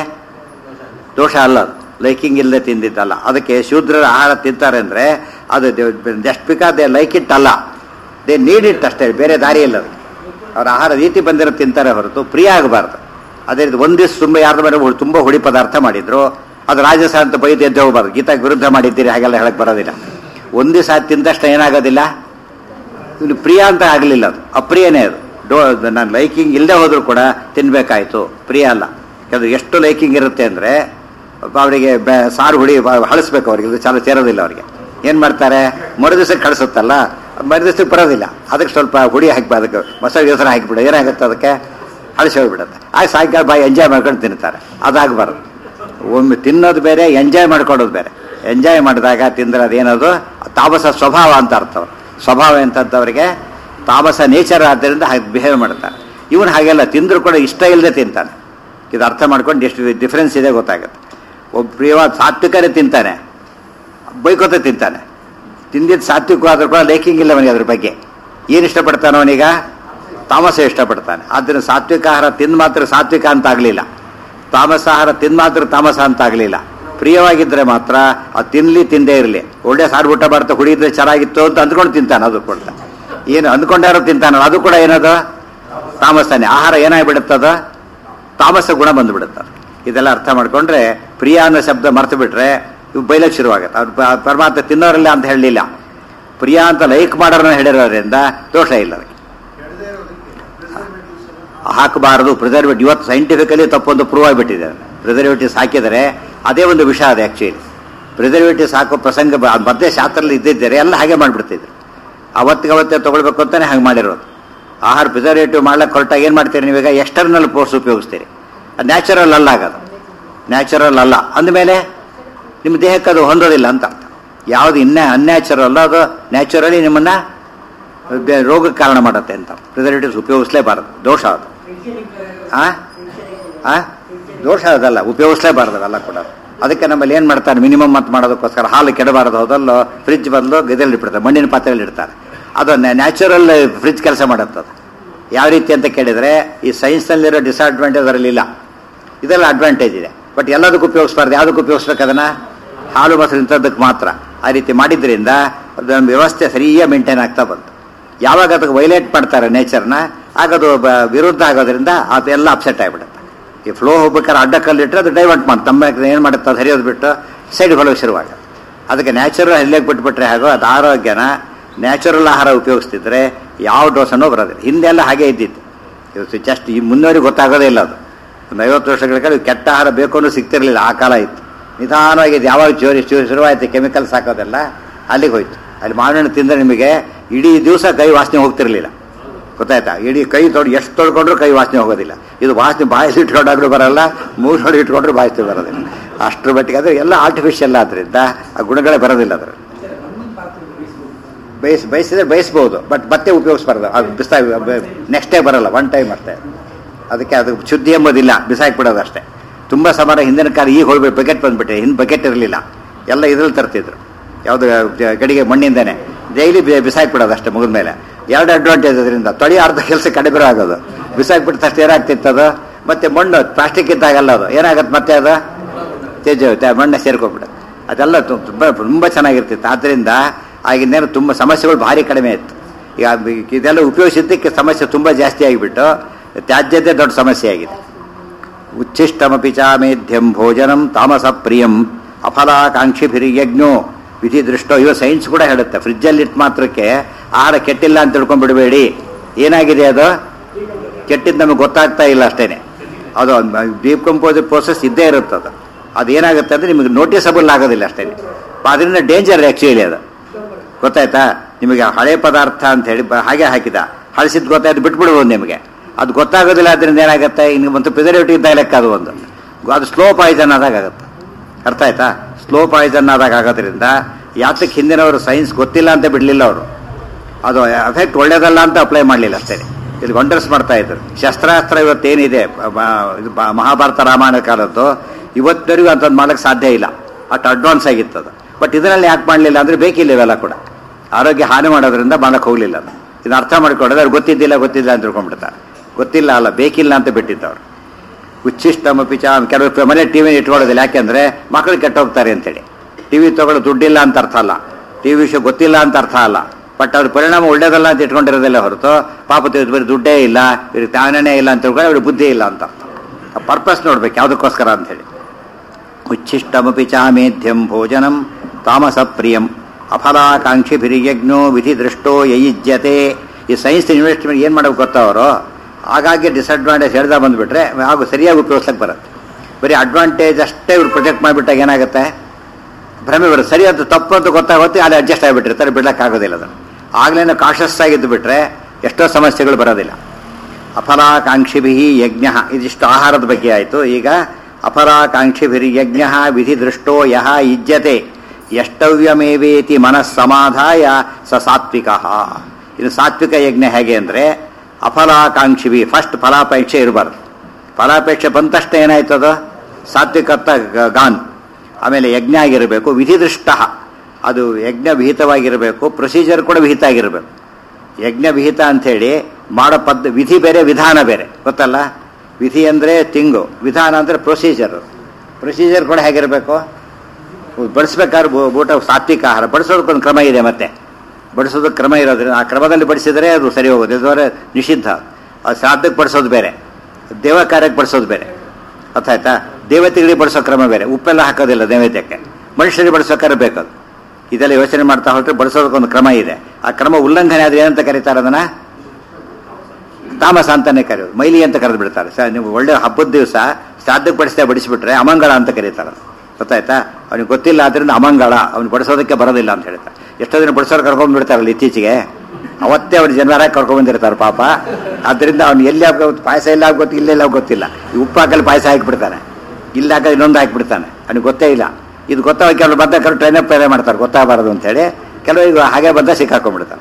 ದೋಷ ಅಲ್ಲ ಅದು ಲೈಕಿಂಗ್ ಇಲ್ಲದೆ ತಿಂದಿದ್ದಲ್ಲ ಅದಕ್ಕೆ ಶೂದ್ರರ ಆಹಾರ ತಿಂತಾರೆ ಅಂದ್ರೆ ಅದು just because they like it ಅಲ್ಲ ದೇ ನೀಡ್ ಇಟ್ ಅಷ್ಟೇ ಬೇರೆ ದಾರಿ ಇಲ್ಲ ಅದು ಅವ್ರ ಆಹಾರ ರೀತಿ ಬಂದಿರೋ ತಿಂತಾರೆ ಹೊರತು ಪ್ರಿಯ ಆಗಬಾರ್ದು ಅದೇ ರೀತಿ ಒಂದ್ ದಿವಸ ತುಂಬ ಯಾರ್ದ ಮೇಲೆ ಹುಳಿ- ತುಂಬಾ ಹುಳಿ ಪದಾರ್ಥ ಮಾಡಿದ್ರು ಅದು ರಾಜಸ ಅಂತ ಬೈದು ಎದ್ದು ಹೋಗಬಾರ್ದು ಗೀತಾ ವಿರುದ್ಧ ಮಾಡಿದ್ದೀರಿ ಹಾಗೆಲ್ಲ ಹೇಳಕ್ ಬರೋದಿಲ್ಲ ಒಂದ್ ದಿವಸ ತಿಂದಷ್ಟು ಏನಾಗೋದಿಲ್ಲ ಇವ್ನು ಪ್ರಿಯ ಅಂತ ಆಗಲಿಲ್ಲ ಅದು ಅಪ್ರಿಯನೇ ಅದು ಡೋ ನಾನು ಲೈಕಿಂಗ್ ಇಲ್ಲದೆ ಹೋದ್ರು ಕೂಡ ತಿನ್ಬೇಕಾಯ್ತು ಪ್ರಿಯ ಅಲ್ಲ ಯಾಕಂದ್ರೆ ಎಷ್ಟು ಲೈಕಿಂಗ್ ಇರುತ್ತೆ ಅಂದ್ರೆ ಅವರಿಗೆ ಬೆ- ಸಾರು ಹುಡಿ ಬ- ಹಳಸ್ಬೇಕು ಅವ್ರಿಗೆ ಇದು ಚಾಲ ಸೇರೋದಿಲ್ಲ ಅವ್ರಿಗೆ ಏನ್ ಮಾಡ್ತಾರೆ ಮರು ದಿವಸಕ್ಕೆ ಕಳಿಸುತ್ತಲ್ಲ ಮರು ದಿವಸಕ್ಕೆ ಬರೋದಿಲ್ಲ ಅದಕ್ಕೆ ಸ್ವಲ್ಪ ಹುಡಿ ಹಾಕಿ ಅದಕ್ಕೆ ಮೊಸರು ಹೆಸರು ಹಾಕಿಬಿಡು ಏನಾಗುತ್ತೆ ಅದಕ್ಕೆ ಹಳಸಿ ಹೋಗ್ಬಿಡುತ್ತೆ ಆಗ ಸಾಯಂಕಾಲ ಬಾಯಿ ಎಂಜಾಯ್ ಮಾಡ್ಕೊಂಡು ತಿಂತಾರೆ ಅದಾಗಬಾರ್ದು ಒಮ್ಮೆ ತಿನ್ನೋದು ಬೇರೆ ಎಂಜಾಯ್ ಮಾಡ್ಕೊಳ್ಳೋದು ಬೇರೆ ಎಂಜಾಯ್ ಮಾಡಿದಾಗ ತಿಂದ್ರೆ ಅದೇನದು ತಾಮಸ ಸ್ವಭಾವ ಅಂತ ಅರ್ಥ ಅವ್ರು. ಸ್ವಭಾವ ಎಂತಂತವರಿಗೆ ತಾಮಸ ನೇಚರ್ ಆದ್ದರಿಂದ ಹಾಗೆ ಬಿಹೇವ್ ಮಾಡ್ತಾರೆ ಇವನು ಹಾಗೆಲ್ಲ ತಿಂದ್ರು ಕೂಡ ಇಷ್ಟ ಇಲ್ಲದೆ ತಿಂತಾನೆ ಇದು ಅರ್ಥ ಮಾಡ್ಕೊಂಡು ಎಷ್ಟು ಡಿಫ್ರೆನ್ಸ್ ಇದೆ ಗೊತ್ತಾಗುತ್ತೆ ಒಬ್ಬ ಪ್ರಿಯವಾದ ಸಾತ್ವಿಕನೇ ತಿಂತಾನೆ ಬೈಕೋತ ತಿಂತಾನೆ ತಿಂದಿದ್ದು ಸಾತ್ವಿಕ ಆದ್ರೂ ಕೂಡ ಲೇಕಿಂಗ್ ಇಲ್ಲ ಅವನಿಗೆ ಅದ್ರ ಬಗ್ಗೆ ಏನು ಇಷ್ಟಪಡ್ತಾನೆ ಅವನೀಗ ತಾಮಸ ಇಷ್ಟಪಡ್ತಾನೆ ಆದ್ದರಿಂದ ಸಾತ್ವಿಕ ಆಹಾರ ತಿಂದು ಮಾತ್ರ ಸಾತ್ವಿಕ ಅಂತ ಆಗಲಿಲ್ಲ ತಾಮಸ ಆಹಾರ ತಿಂದು ಮಾತ್ರ ತಾಮಸ ಅಂತ ಆಗಲಿಲ್ಲ ಪ್ರಿಯವಾಗಿದ್ದರೆ ಮಾತ್ರ ಅದು ತಿನ್ಲಿ ತಿಂದೇ ಇರಲಿ ಒಳ್ಳೆ ಸಾರು ಊಟ ಬರ್ತಾ ಹುಡಿದ್ರೆ ಚೆನ್ನಾಗಿತ್ತು ಅಂತ ಅಂದ್ಕೊಂಡು ತಿಂತಾನೆ ಅದು ಕೂಡ ಏನು ಅಂದ್ಕೊಂಡಾರು ತಿಂತಾನಲ್ಲ ಅದು ಕೂಡ ಏನದು ತಾಮಸನೇ ಆಹಾರ ಏನಾಗ್ಬಿಡುತ್ತದ ತಾಮಸ ಗುಣ ಬಂದ್ಬಿಡುತ್ತೆ ಇದೆಲ್ಲ ಅರ್ಥ ಮಾಡ್ಕೊಂಡ್ರೆ ಪ್ರಿಯ ಅನ್ನೋ ಶಬ್ದ ಮರ್ತು ಬಿಟ್ರೆ ಇವು ಬೈಲಕ್ಕೆ ಶುರುವಾಗುತ್ತೆ ಅವ್ರು ಪ- ಪರಮಾತ್ಮ ತಿನ್ನೋರಿಲ್ಲ ಅಂತ ಹೇಳಲಿಲ್ಲ ಪ್ರಿಯ ಅಂತ ಲೈಕ್ ಮಾಡೋರನ್ನ ಹೇಳಿರೋದ್ರಿಂದ ದೋಷ ಇಲ್ಲ ಅದಕ್ಕೆ ಹಾಕಬಾರದು ಪ್ರಿಸರ್ವೇಟಿವ್ ಇವತ್ತು ಸೈಂಟಿಫಿಕಲಿ ತಪ್ಪೊಂದು ಪ್ರೂವ್ ಆಗಿಬಿಟ್ಟಿದೆ ಪ್ರಿಸರ್ವೇಟಿವ್ಸ್ ಹಾಕಿದರೆ ಅದೇ ಒಂದು ವಿಷ ಅದು ಆ್ಯಕ್ಚುಲಿ ಪ್ರಿಸರ್ವೇಟಿವ್ಸ್ ಹಾಕೋ ಪ್ರಸಂಗ ಬ- ಅದ್ ಮಧ್ಯೆ ಶಾಸ್ತ್ರದಲ್ಲಿ ಇದ್ದಿದ್ದಾರೆ ಎಲ್ಲ ಹಾಗೆ ಮಾಡಿಬಿಡ್ತಿದ್ರು ಅವತ್ತಿಗೆ ಅವತ್ತೇ ತೊಗೊಳ್ಬೇಕು ಅಂತಾನೆ ಹಾಗೆ ಮಾಡಿರೋದು ಆಹಾರ ಪ್ರಿಸರ್ವೇಟಿವ್ ಮಾಡ್ಲಿಕ್ಕೆ ಹೊರಟಾಗ ಏನು ಮಾಡ್ತೀರಿ ನೀವೀಗ ಎಕ್ಸ್ಟರ್ನಲ್ ಫೋರ್ಸ್ ಉಪಯೋಗಿಸ್ತೀರಿ ಅದು ನ್ಯಾಚುರಲ್ ಅಲ್ಲ ಆಗೋದು ನ್ಯಾಚುರಲ್ ಅಲ್ಲ ಅಂದಮೇಲೆ ನಿಮ್ಮ ದೇಹಕ್ಕೆ ಅದು ಹೊಂದೋದಿಲ್ಲ ಅಂತ ಅರ್ಥ ಯಾವುದು ಇನ್ನೇ ಅನ್ಯಾಚುರಲ್ ಅದು ನ್ಯಾಚುರಲಿ ನಿಮ್ಮನ್ನು ರೋಗಕ್ಕೆ ಕಾರಣ ಮಾಡುತ್ತೆ ಅಂತ ಪ್ರಿಸರ್ವೇಟಿವ್ಸ್ ಉಪಯೋಗಿಸ್ಲೇಬಾರದು ದೋಷ ಅದು ಆ ಆ ದೋಷ ಅದಲ್ಲ ಉಪಯೋಗಿಸ್ಲೇಬಾರ್ದು ಅವೆಲ್ಲ ಕೂಡ ಅದಕ್ಕೆ ನಮ್ಮಲ್ಲಿ ಏನು ಮಾಡ್ತಾರೆ ಮಿನಿಮಮ್ ಮತ್ತು ಮಾಡೋದಕ್ಕೋಸ್ಕರ ಹಾಲು ಕೆಡಬಾರದು ಹೌದಲ್ಲೋ ಫ್ರಿಜ್ ಬದಲು ಗದಲ್ಲಿ ಇಡ್ಬಿಡ್ತಾರೆ ಮಣ್ಣಿನ ಪಾತ್ರೆಯಲ್ಲಿ ಇಡ್ತಾರೆ ಅದು ನ್ಯಾಚುರಲ್ ಫ್ರಿಜ್ ಕೆಲಸ ಮಾಡುತ್ತೆ ಅದು ಯಾವ ರೀತಿ ಅಂತ ಕೇಳಿದರೆ ಈ ಸೈನ್ಸ್ನಲ್ಲಿರೋ ಡಿಸ್ಅಡ್ವಾಂಟೇಜ್ ಅದರಲ್ಲಿ ಇಲ್ಲ ಇದೆಲ್ಲ ಅಡ್ವಾಂಟೇಜ್ ಇದೆ ಬಟ್ ಎಲ್ಲದಕ್ಕೂ ಉಪಯೋಗಿಸ್ಬಾರ್ದು ಯಾವುದಕ್ಕೂ ಉಪಯೋಗಿಸ್ಬೇಕು ಅದನ್ನು ಹಾಲು ಮೊಸರು ಇಂಥದ್ದಕ್ಕೆ ಮಾತ್ರ ಆ ರೀತಿ ಮಾಡಿದ್ರಿಂದ ಅದು ನಮ್ಮ ವ್ಯವಸ್ಥೆ ಸರಿಯಾಗಿ ಮೇಂಟೈನ್ ಆಗ್ತಾ ಬಂತು ಯಾವಾಗ ಅದಕ್ಕೆ ವೈಲೇಟ್ ಮಾಡ್ತಾರೆ ನೇಚರ್ನ ಆಗ ಅದು ಬ- ವಿರುದ್ಧ ಆಗೋದ್ರಿಂದ ಅದೆಲ್ಲ ಅಪ್ಸೆಟ್ ಆಗಿಬಿಡುತ್ತೆ ಈ ಫ್ಲೋ ಹೋಗ್ಬೇಕಾದ್ರೆ ಅಡ್ಡಕ್ಕಲ್ಲಿಟ್ಟರೆ ಅದು ಡೈವರ್ಟ್ ಮಾಡಿ ತಮ್ಮ ಏನು ಮಾಡುತ್ತೆ ಅದು ಹರಿಯೋದು ಬಿಟ್ಟು ಸೈಡ್ ಹೊಲಕ್ಕೆ ಶುರುವಾಗ ಅದಕ್ಕೆ ನ್ಯಾಚುರಲ್ ಹಲ್ಲೆಗೆ ಬಿಟ್ಬಿಟ್ರೆ ಹಾಗೋ ಅದು ಆರೋಗ್ಯನ ನ್ಯಾಚುರಲ್ ಆಹಾರ ಉಪಯೋಗಿಸ್ತಿದ್ರೆ ಯಾವ ಡೋಸನೂ ಬರೋದಿಲ್ಲ ಹಿಂದೆಲ್ಲ ಹಾಗೆ ಇದ್ದಿತ್ತು ಇವತ್ತು ಜಸ್ಟ್ ಈ ಮುನ್ನೋರಿಗೆ ಗೊತ್ತಾಗೋದೇ ಇಲ್ಲ ಅದು ಒಂದು ಐವತ್ತು ವರ್ಷಗಳ ಕಾಲ ಕೆಟ್ಟ ಆಹಾರ ಬೇಕು ಅನ್ನೋ ಸಿಗ್ತಿರ್ಲಿಲ್ಲ ಆ ಕಾಲ ಇತ್ತು ನಿಧಾನವಾಗಿ ಇದು ಯಾವಾಗ ಚೋರಿ ಚೂರಿ ಶುರುವಾಯಿತು ಕೆಮಿಕಲ್ಸ್ ಹಾಕೋದೆಲ್ಲ ಅಲ್ಲಿಗೆ ಹೋಯ್ತು ಅಲ್ಲಿ ಮಾವಿನ ಹಣ್ಣು ತಿಂದರೆ ನಿಮಗೆ ಇಡೀ ದಿವಸ ಕೈ ವಾಸನೆ ಹೋಗ್ತಿರ್ಲಿಲ್ಲ ಗೊತ್ತಾಯ್ತಾ ಇಡೀ ಕೈ ತೊಡ್ ಎಷ್ಟು ತೊಳ್ಕೊಂಡ್ರು ಕೈ ವಾಸನೆ ಹೋಗೋದಿಲ್ಲ ಇದು ವಾಸನೆ ಬಾಯಲ್ಲಿ ಇಟ್ಕೊಂಡಾಗ್ಲೂ ಬರಲ್ಲ ಮೂಸೊಳಗೆ ಇಟ್ಕೊಂಡ್ರು ಬಾಯಿಸ್ತು ಬರೋದಿಲ್ಲ ಅಷ್ಟರ ಮಟ್ಟಿಗೆ ಆದರೆ ಎಲ್ಲ ಆರ್ಟಿಫಿಷಿಯಲ್ ಆದ್ದರಿಂದ ಆ ಗುಣಗಳೇ ಬರೋದಿಲ್ಲ ಅದರಲ್ಲಿ ಬೇಯಿಸಿ ಬಯಸಿದ್ರೆ ಬಯಸ್ಬೋದು ಬಟ್ ಮತ್ತೆ ಉಪಯೋಗಿಸ್ಬಾರ್ದು ಅದು ಬಿಸ್ತಾ ನೆಕ್ಸ್ಟ್ ಟೈಮ್ ಬರಲ್ಲ ಒನ್ ಟೈಮ್ ಅಷ್ಟೇ ಅದಕ್ಕೆ ಅದು ಶುದ್ಧಿ ಎಂಬುದಿಲ್ಲ ಬಿಸಾಕ್ಬಿಡೋದು ಅಷ್ಟೇ ತುಂಬ ಸಮಾನ ಹಿಂದಿನ ಕಾಲ ಈಗ ಹೋಗ್ಬೇಕು ಬಕೆಟ್ ಬಂದ್ಬಿಟ್ಟೆ ಹಿಂದೆ ಬಕೆಟ್ ಇರಲಿಲ್ಲ ಎಲ್ಲ ಇದ್ರಲ್ಲಿ ತರ್ತಿದ್ರು ಯಾವುದು ಜ- ಗಡಿಗೆ ಮಣ್ಣಿಂದಾನೆ ಡೈಲಿ ಬಿಸಾಕ್ಬಿಡೋದು ಅಷ್ಟೇ ಮುಗಿದ ಮೇಲೆ ಎರಡು ಅಡ್ವಾಂಟೇಜ್ ಅದರಿಂದ ತೊಳಿ ಅರ್ಧ ಕೆಲಸ ಕಡಿಮೆ ಆಗೋದು ಬಿಸಾಕ್ಬಿಟ್ಟ ತಕ್ಷಣ ಏನಾಗ್ತಿತ್ತು ಅದು ಮತ್ತೆ ಮಣ್ಣು ಪ್ಲಾಸ್ಟಿಕ್ ಇದ್ದಾಗಲ್ಲ ಅದು ಏನಾಗತ್ತೆ ಮತ್ತೆ ಅದು ತೇಜ ಮಣ್ಣು ಸೇರ್ಕೊಂಡ್ಬಿಡುತ್ತೆ ಅದೆಲ್ಲ ತು- ತುಂಬ ತುಂಬ ಚೆನ್ನಾಗಿರ್ತಿತ್ತು ಆದ್ದರಿಂದ ಆಗಿಂದೇನು ತುಂಬ ಸಮಸ್ಯೆಗಳು ಭಾರಿ ಕಡಿಮೆ ಇತ್ತು ಈಗ ಇದೆಲ್ಲ ಉಪಯೋಗಿಸಿದ್ದಕ್ಕೆ ಸಮಸ್ಯೆ ತುಂಬ ಜಾಸ್ತಿ ಆಗಿಬಿಟ್ಟು ತ್ಯಾಜ್ಯತೆ ದೊಡ್ಡ ಸಮಸ್ಯೆ ಆಗಿದೆ ಉಚ್ಛಿಷ್ಟಮಪಿ ಚ ಮೇಧ್ಯಂ ಭೋಜನಂ ತಾಮಸ ಪ್ರಿಯಂ ಅಫಲಾಕಾಂಕ್ಷಿಭಿರ್ಯಜ್ಞೋ ವಿಧಿ ದೃಷ್ಟೋ ಇವ ಸೈನ್ಸ್ ಕೂಡ ಹೇಳುತ್ತೆ ಫ್ರಿಜ್ಜಲ್ಲಿ ಇಟ್ಟು ಮಾತ್ರಕ್ಕೆ ಆಹಾರ ಕೆಟ್ಟಿಲ್ಲ ಅಂತ ತಿಳ್ಕೊಂಡ್ಬಿಡಬೇಡಿ ಏನಾಗಿದೆ ಅದು ಕೆಟ್ಟಿದ್ದು ನಮಗೆ ಗೊತ್ತಾಗ್ತಾ ಇಲ್ಲ ಅಷ್ಟೇನೆ ಅದು ಡಿಕಂಪೋಸ್ ಪ್ರೋಸೆಸ್ ಇದ್ದೇ ಇರುತ್ತೆ ಅದು ಅದೇನಾಗುತ್ತೆ ಅಂದರೆ ನಿಮಗೆ ನೋಟಿಸಬಲ್ ಆಗೋದಿಲ್ಲ ಅಷ್ಟೇ ಅದರಿಂದ ಡೇಂಜರ್ ಆ್ಯಕ್ಚುಲಿ ಅದು ಗೊತ್ತಾಯ್ತಾ ನಿಮಗೆ ಹಳೆ ಪದಾರ್ಥ ಅಂತ ಹೇಳಿ ಬ- ಹಾಗೆ ಹಾಕಿದ ಹಳಸಿದ್ ಗೊತ್ತಾಯ್ತು ಬಿಟ್ಬಿಡ್ಬೋದು ನಿಮಗೆ ಅದು ಗೊತ್ತಾಗೋದಿಲ್ಲ ಅದರಿಂದ ಏನಾಗುತ್ತೆ ಇನ್ನು ಒಂದು ಪ್ರಿಸರ್ವೇಟಿವ್ ಇದ್ದಾಗ ಲೆಕ್ಕ ಅದು ಒಂದು ಅದು ಸ್ಲೋ ಪಾಯ್ಸನ್ ಆದಾಗ ಆಗುತ್ತೆ ಅರ್ಥ ಆಯ್ತಾ ಸ್ಲೋ ಪಾಯ್ಸನ್ ಆದಾಗ ಆಗೋದ್ರಿಂದ ಯಾತಕ್ಕೆ ಹಿಂದಿನವರು ಸೈನ್ಸ್ ಗೊತ್ತಿಲ್ಲ ಅಂತ ಬಿಡಲಿಲ್ಲ ಅವರು ಅದು ಎಫೆಕ್ಟ್ ಒಳ್ಳೇದಲ್ಲ ಅಂತ ಅಪ್ಲೈ ಮಾಡಲಿಲ್ಲ ಅಷ್ಟೇ ಇಲ್ಲಿ ವಂಡರ್ಸ್ ಮಾಡ್ತಾ ಇದ್ರು ಶಸ್ತ್ರಾಸ್ತ್ರ ಇವತ್ತೇನಿದೆ ಬ- ಬ- ಇದು ಬ- ಮಹಾಭಾರತ ರಾಮಾಯಣ ಕಾಲದ್ದು ಇವತ್ತವರೆಗೂ ಅಂಥದ್ದು ಮಾಡಕ್ಕೆ ಸಾಧ್ಯ ಇಲ್ಲ ಅಷ್ಟು ಅಡ್ವಾನ್ಸ್ ಆಗಿತ್ತು ಅದು ಬಟ್ ಇದರಲ್ಲಿ ಯಾಕೆ ಮಾಡಲಿಲ್ಲ ಅಂದರೆ ಬೇಕಿಲ್ಲ ಇವೆಲ್ಲ ಕೂಡ ಆರೋಗ್ಯ ಹಾನಿ ಮಾಡೋದ್ರಿಂದ ಮಾಡಕ್ಕೆ ಹೋಗಲಿಲ್ಲ ಅದು ಇದು ಅರ್ಥ ಮಾಡ್ಕೊಂಡ್ರೆ ಅವ್ರು ಗೊತ್ತಿದ್ದಿಲ್ಲ ಗೊತ್ತಿಲ್ಲ ಅಂತ ತಿಳ್ಕೊಂಡ್ಬಿಡ್ತಾರೆ ಗೊತ್ತಿಲ್ಲ ಅಲ್ಲ ಬೇಕಿಲ್ಲ ಅಂತ ಬಿಟ್ಟಿದ್ದವ್ರು ಉಚ್ಚಿಷ್ಟಮಪಿ ಚ ಕೆಲವು ಮನೆ ಟಿ ವಿ ಇಟ್ಕೊಳ್ಳೋದಿಲ್ಲ ಯಾಕೆಂದ್ರೆ ಮಕ್ಕಳು ಕೆಟ್ಟ ಹೋಗ್ತಾರೆ ಅಂತೇಳಿ ಟಿ ವಿ ತಗೊಳ್ಳೋ ದುಡ್ಡಿಲ್ಲ ಅಂತ ಅರ್ಥ ಅಲ್ಲ ಟಿ ವಿ ವಿಷಯ ಗೊತ್ತಿಲ್ಲ ಅಂತ ಅರ್ಥ ಅಲ್ಲ ಬಟ್ ಅದ್ರ ಪರಿಣಾಮ ಒಳ್ಳೇದಲ್ಲ ಅಂತ ಇಟ್ಕೊಂಡಿರೋದಿಲ್ಲ ಹೊರತು ಪಾಪ ತಿ- ಬರೀ ದುಡ್ಡೇ ಇಲ್ಲ ಇವ್ರಿಗೆ ಜ್ಞಾನನೇ ಇಲ್ಲ ಅಂತ ತಿಳ್ಕೊಂಡು ಅವ್ರಿಗೆ ಬುದ್ಧಿ ಇಲ್ಲ ಅಂತ ಅರ್ಥ ಪರ್ಪಸ್ ನೋಡ್ಬೇಕು ಯಾವುದಕ್ಕೋಸ್ಕರ ಅಂತ ಹೇಳಿ ಉಚ್ಛಿಷ್ಟಮಪಿ ಚಾಮೇಧ್ಯಂ ಭೋಜನಂ ತಾಮಸ ಪ್ರಿಯಂ ಅಫಲಾಕಾಂಕ್ಷಿಭಿರ್ಯಜ್ಞೋ ವಿಧಿ ದೃಷ್ಟೋ ಯಯುಜ್ಯತೆ ಈ ಸೈನ್ಸ್ ಇನ್ವೆಸ್ಟ್ಮೆಂಟ್ ಏನು ಮಾಡಬೇಕು ಗೊತ್ತಾ ಅವರು ಆಗಾಗ್ಗೆ ಡಿಸಡ್ವಾಂಟೇಜ್ ಹೇಳ್ತಾ ಬಂದುಬಿಟ್ರೆ ಹಾಗೂ ಸರಿಯಾಗಿ ಉಪಯೋಗಿಸ್ಲಿಕ್ಕೆ ಬರುತ್ತೆ ಬರೀ ಅಡ್ವಾಂಟೇಜ್ ಅಷ್ಟೇ ಇವ್ರು ಪ್ರೊಜೆಕ್ಟ್ ಮಾಡಿಬಿಟ್ಟಾಗ ಏನಾಗುತ್ತೆ ಭ್ರಮೆ ಬರುತ್ತೆ ಸರಿ ಅದು ತಪ್ಪು ಅಂತ ಗೊತ್ತಾಗುತ್ತೆ ಅಲ್ಲಿ ಅಡ್ಜಸ್ಟ್ ಆಗಿಬಿಟ್ಟಿರ್ತಾರೆ ಬಿಡ್ಲಿಕ್ಕಾಗೋದಿಲ್ಲ ಅದನ್ನು ಆಗ್ಲೇ ಕಾಷಸ್ ಆಗಿದ್ದು ಬಿಟ್ರೆ ಎಷ್ಟೋ ಸಮಸ್ಯೆಗಳು ಬರೋದಿಲ್ಲ ಅಫಲಾಕಾಂಕ್ಷಿಭಿ ಯಜ್ಞ ಇದಿಷ್ಟು ಆಹಾರದ ಬಗ್ಗೆ ಆಯಿತು ಈಗ ಅಫಲಾಕಾಂಕ್ಷಿಭಿರ್ಯಜ್ಞ ವಿಧಿ ದೃಷ್ಟೋ ಯಹ ಯುಜ್ಯತೆ ಎಷ್ಟವ್ಯಮೇವೇತಿ ಮನಸ್ಸಮಾಧಾಯ ಸ ಸಾತ್ವಿಕ ಇದು ಸಾತ್ವಿಕ ಯಜ್ಞ ಹೇಗೆ ಅಂದರೆ ಅಫಲಾಕಾಂಕ್ಷಿಭಿ ಫಸ್ಟ್ ಫಲಾಪೇಕ್ಷೆ ಇರಬಾರ್ದು ಫಲಾಪೇಕ್ಷೆ ಬಂದ ತಕ್ಷಣ ಏನಾಯ್ತು ಅದು ಸಾತ್ವಿಕತ್ತ ಗ- ಗಾನ್ ಆಮೇಲೆ ಯಜ್ಞ ಆಗಿರಬೇಕು ವಿಧಿದೃಷ್ಟ ಅದು ಯಜ್ಞ ವಿಹಿತವಾಗಿರಬೇಕು ಪ್ರೊಸೀಜರ್ ಕೂಡ ವಿಹಿತ ಆಗಿರಬೇಕು ಯಜ್ಞ ವಿಹಿತ ಅಂಥೇಳಿ ಮಾಡೋ ಪದ್ಧ ವಿಧಿ ಬೇರೆ ವಿಧಾನ ಬೇರೆ ಗೊತ್ತಲ್ಲ ವಿಧಿ ಅಂದರೆ ತಿಂಗು ವಿಧಾನ ಅಂದರೆ ಪ್ರೊಸೀಜರ್ ಪ್ರೊಸೀಜರ್ ಕೂಡ ಹೇಗಿರಬೇಕು ಬಡಿಸ್ಬೇಕಾದ್ರೆ ಬೂ- ಊಟ ಸಾತ್ವಿಕ ಆಹಾರ ಬಡಿಸೋದಕ್ಕೊಂದು ಕ್ರಮ ಇದೆ ಮತ್ತೆ ಬಡಿಸೋದಕ್ಕೆ ಕ್ರಮ ಇರೋದ್ರಿಂದ ಆ ಕ್ರಮದಲ್ಲಿ ಬಡಿಸಿದರೆ ಅದು ಸರಿ ಹೋಗೋದು ಇದುವರೆ ನಿಷಿದ್ಧ ಅದು ಶ್ರಾದ್ದಕ್ಕೆ ಬಡಿಸೋದು ಬೇರೆ ದೇವ ಕಾರ್ಯಕ್ಕೆ ಬಡಿಸೋದು ಬೇರೆ ಅರ್ಥ ಆಯ್ತಾ ದೇವತೆಗಳಿಗೆ ಬಡಿಸೋ ಕ್ರಮ ಬೇರೆ ಉಪ್ಪೆಲ್ಲ ಹಾಕೋದಿಲ್ಲ ನೈವೇದ್ಯಕ್ಕೆ ಮನುಷ್ಯರಿಗೆ ಬಡಿಸೋಕ್ಕಾರೆ ಬೇಕದು ಇದೆಲ್ಲ ಯೋಚನೆ ಮಾಡ್ತಾ ಹೊರಟ್ರೆ ಬಡಿಸೋದಕ್ಕೊಂದು ಕ್ರಮ ಇದೆ ಆ ಕ್ರಮ ಉಲ್ಲಂಘನೆ ಆದ್ರೆ ಏನಂತ ಕರೀತಾರೆ ಅದನ್ನ ತಾಮಸ ಅಂತಾನೆ ಕರೆಯೋದು ಮೈಲಿ ಅಂತ ಕರೆದು ಬಿಡ್ತಾರೆ ಸ ನೀವು ಒಳ್ಳೆ ಹಬ್ಬದ ದಿವಸ ಶ್ರಾದ್ದಕ್ಕೆ ಬಡಿಸ್ತಾ ಬಡಿಸಿಬಿಟ್ರೆ ಅಮಂಗಳ ಅಂತ ಕರೀತಾರೆ ಗೊತ್ತಾಯ್ತಾ ಅವ್ನಿಗೆ ಗೊತ್ತಿಲ್ಲ ಆದ್ರಿಂದ ಅಮಂಗಳ ಅವ್ನು ಬಡಿಸೋದಕ್ಕೆ ಬರೋದಿಲ್ಲ ಅಂತ ಹೇಳ್ತಾರೆ ಎಷ್ಟೋ ದಿನ ಬಡಿಸೋರು ಕರ್ಕೊಂಡು ಬಿಡ್ತಾರಲ್ಲ ಇತ್ತೀಚೆಗೆ ಅವತ್ತೇ ಅವ್ರು ಜನರಾಗಿ ಕರ್ಕೊಂಡ್ ಬಂದಿರ್ತಾರೆ ಪಾಪ ಆದ್ರಿಂದ ಅವ್ನು ಎಲ್ಲಿ ಆಗೋದು ಪಾಯಸ ಇಲ್ಲ ಗೊತ್ತು ಇಲ್ಲೆಲ್ಲ ಗೊತ್ತಿಲ್ಲ ಈ ಉಪ್ಪು ಹಾಕಲ್ಲಿ ಪಾಯಸ ಹಾಕಿಬಿಡ್ತಾನೆ ಇಲ್ಲ ಹಾಕಿ ಇನ್ನೊಂದು ಹಾಕಿಬಿಡ್ತಾನೆ ಅವ್ನಿಗೆ ಗೊತ್ತೇ ಇಲ್ಲ ಇದು ಗೊತ್ತಾಗ ಕೆಲವರು ಬಂದ ಕೆಲವು ಟ್ರೈನಪ್ ಪೇರೆ ಮಾಡ್ತಾರೆ ಗೊತ್ತಾಗಬಾರದು ಅಂತೇಳಿ ಕೆಲವರು ಈಗ ಹಾಗೆ ಬಂದ ಸಿಕ್ಕಾಕೊಂಡ್ಬಿಡ್ತಾನೆ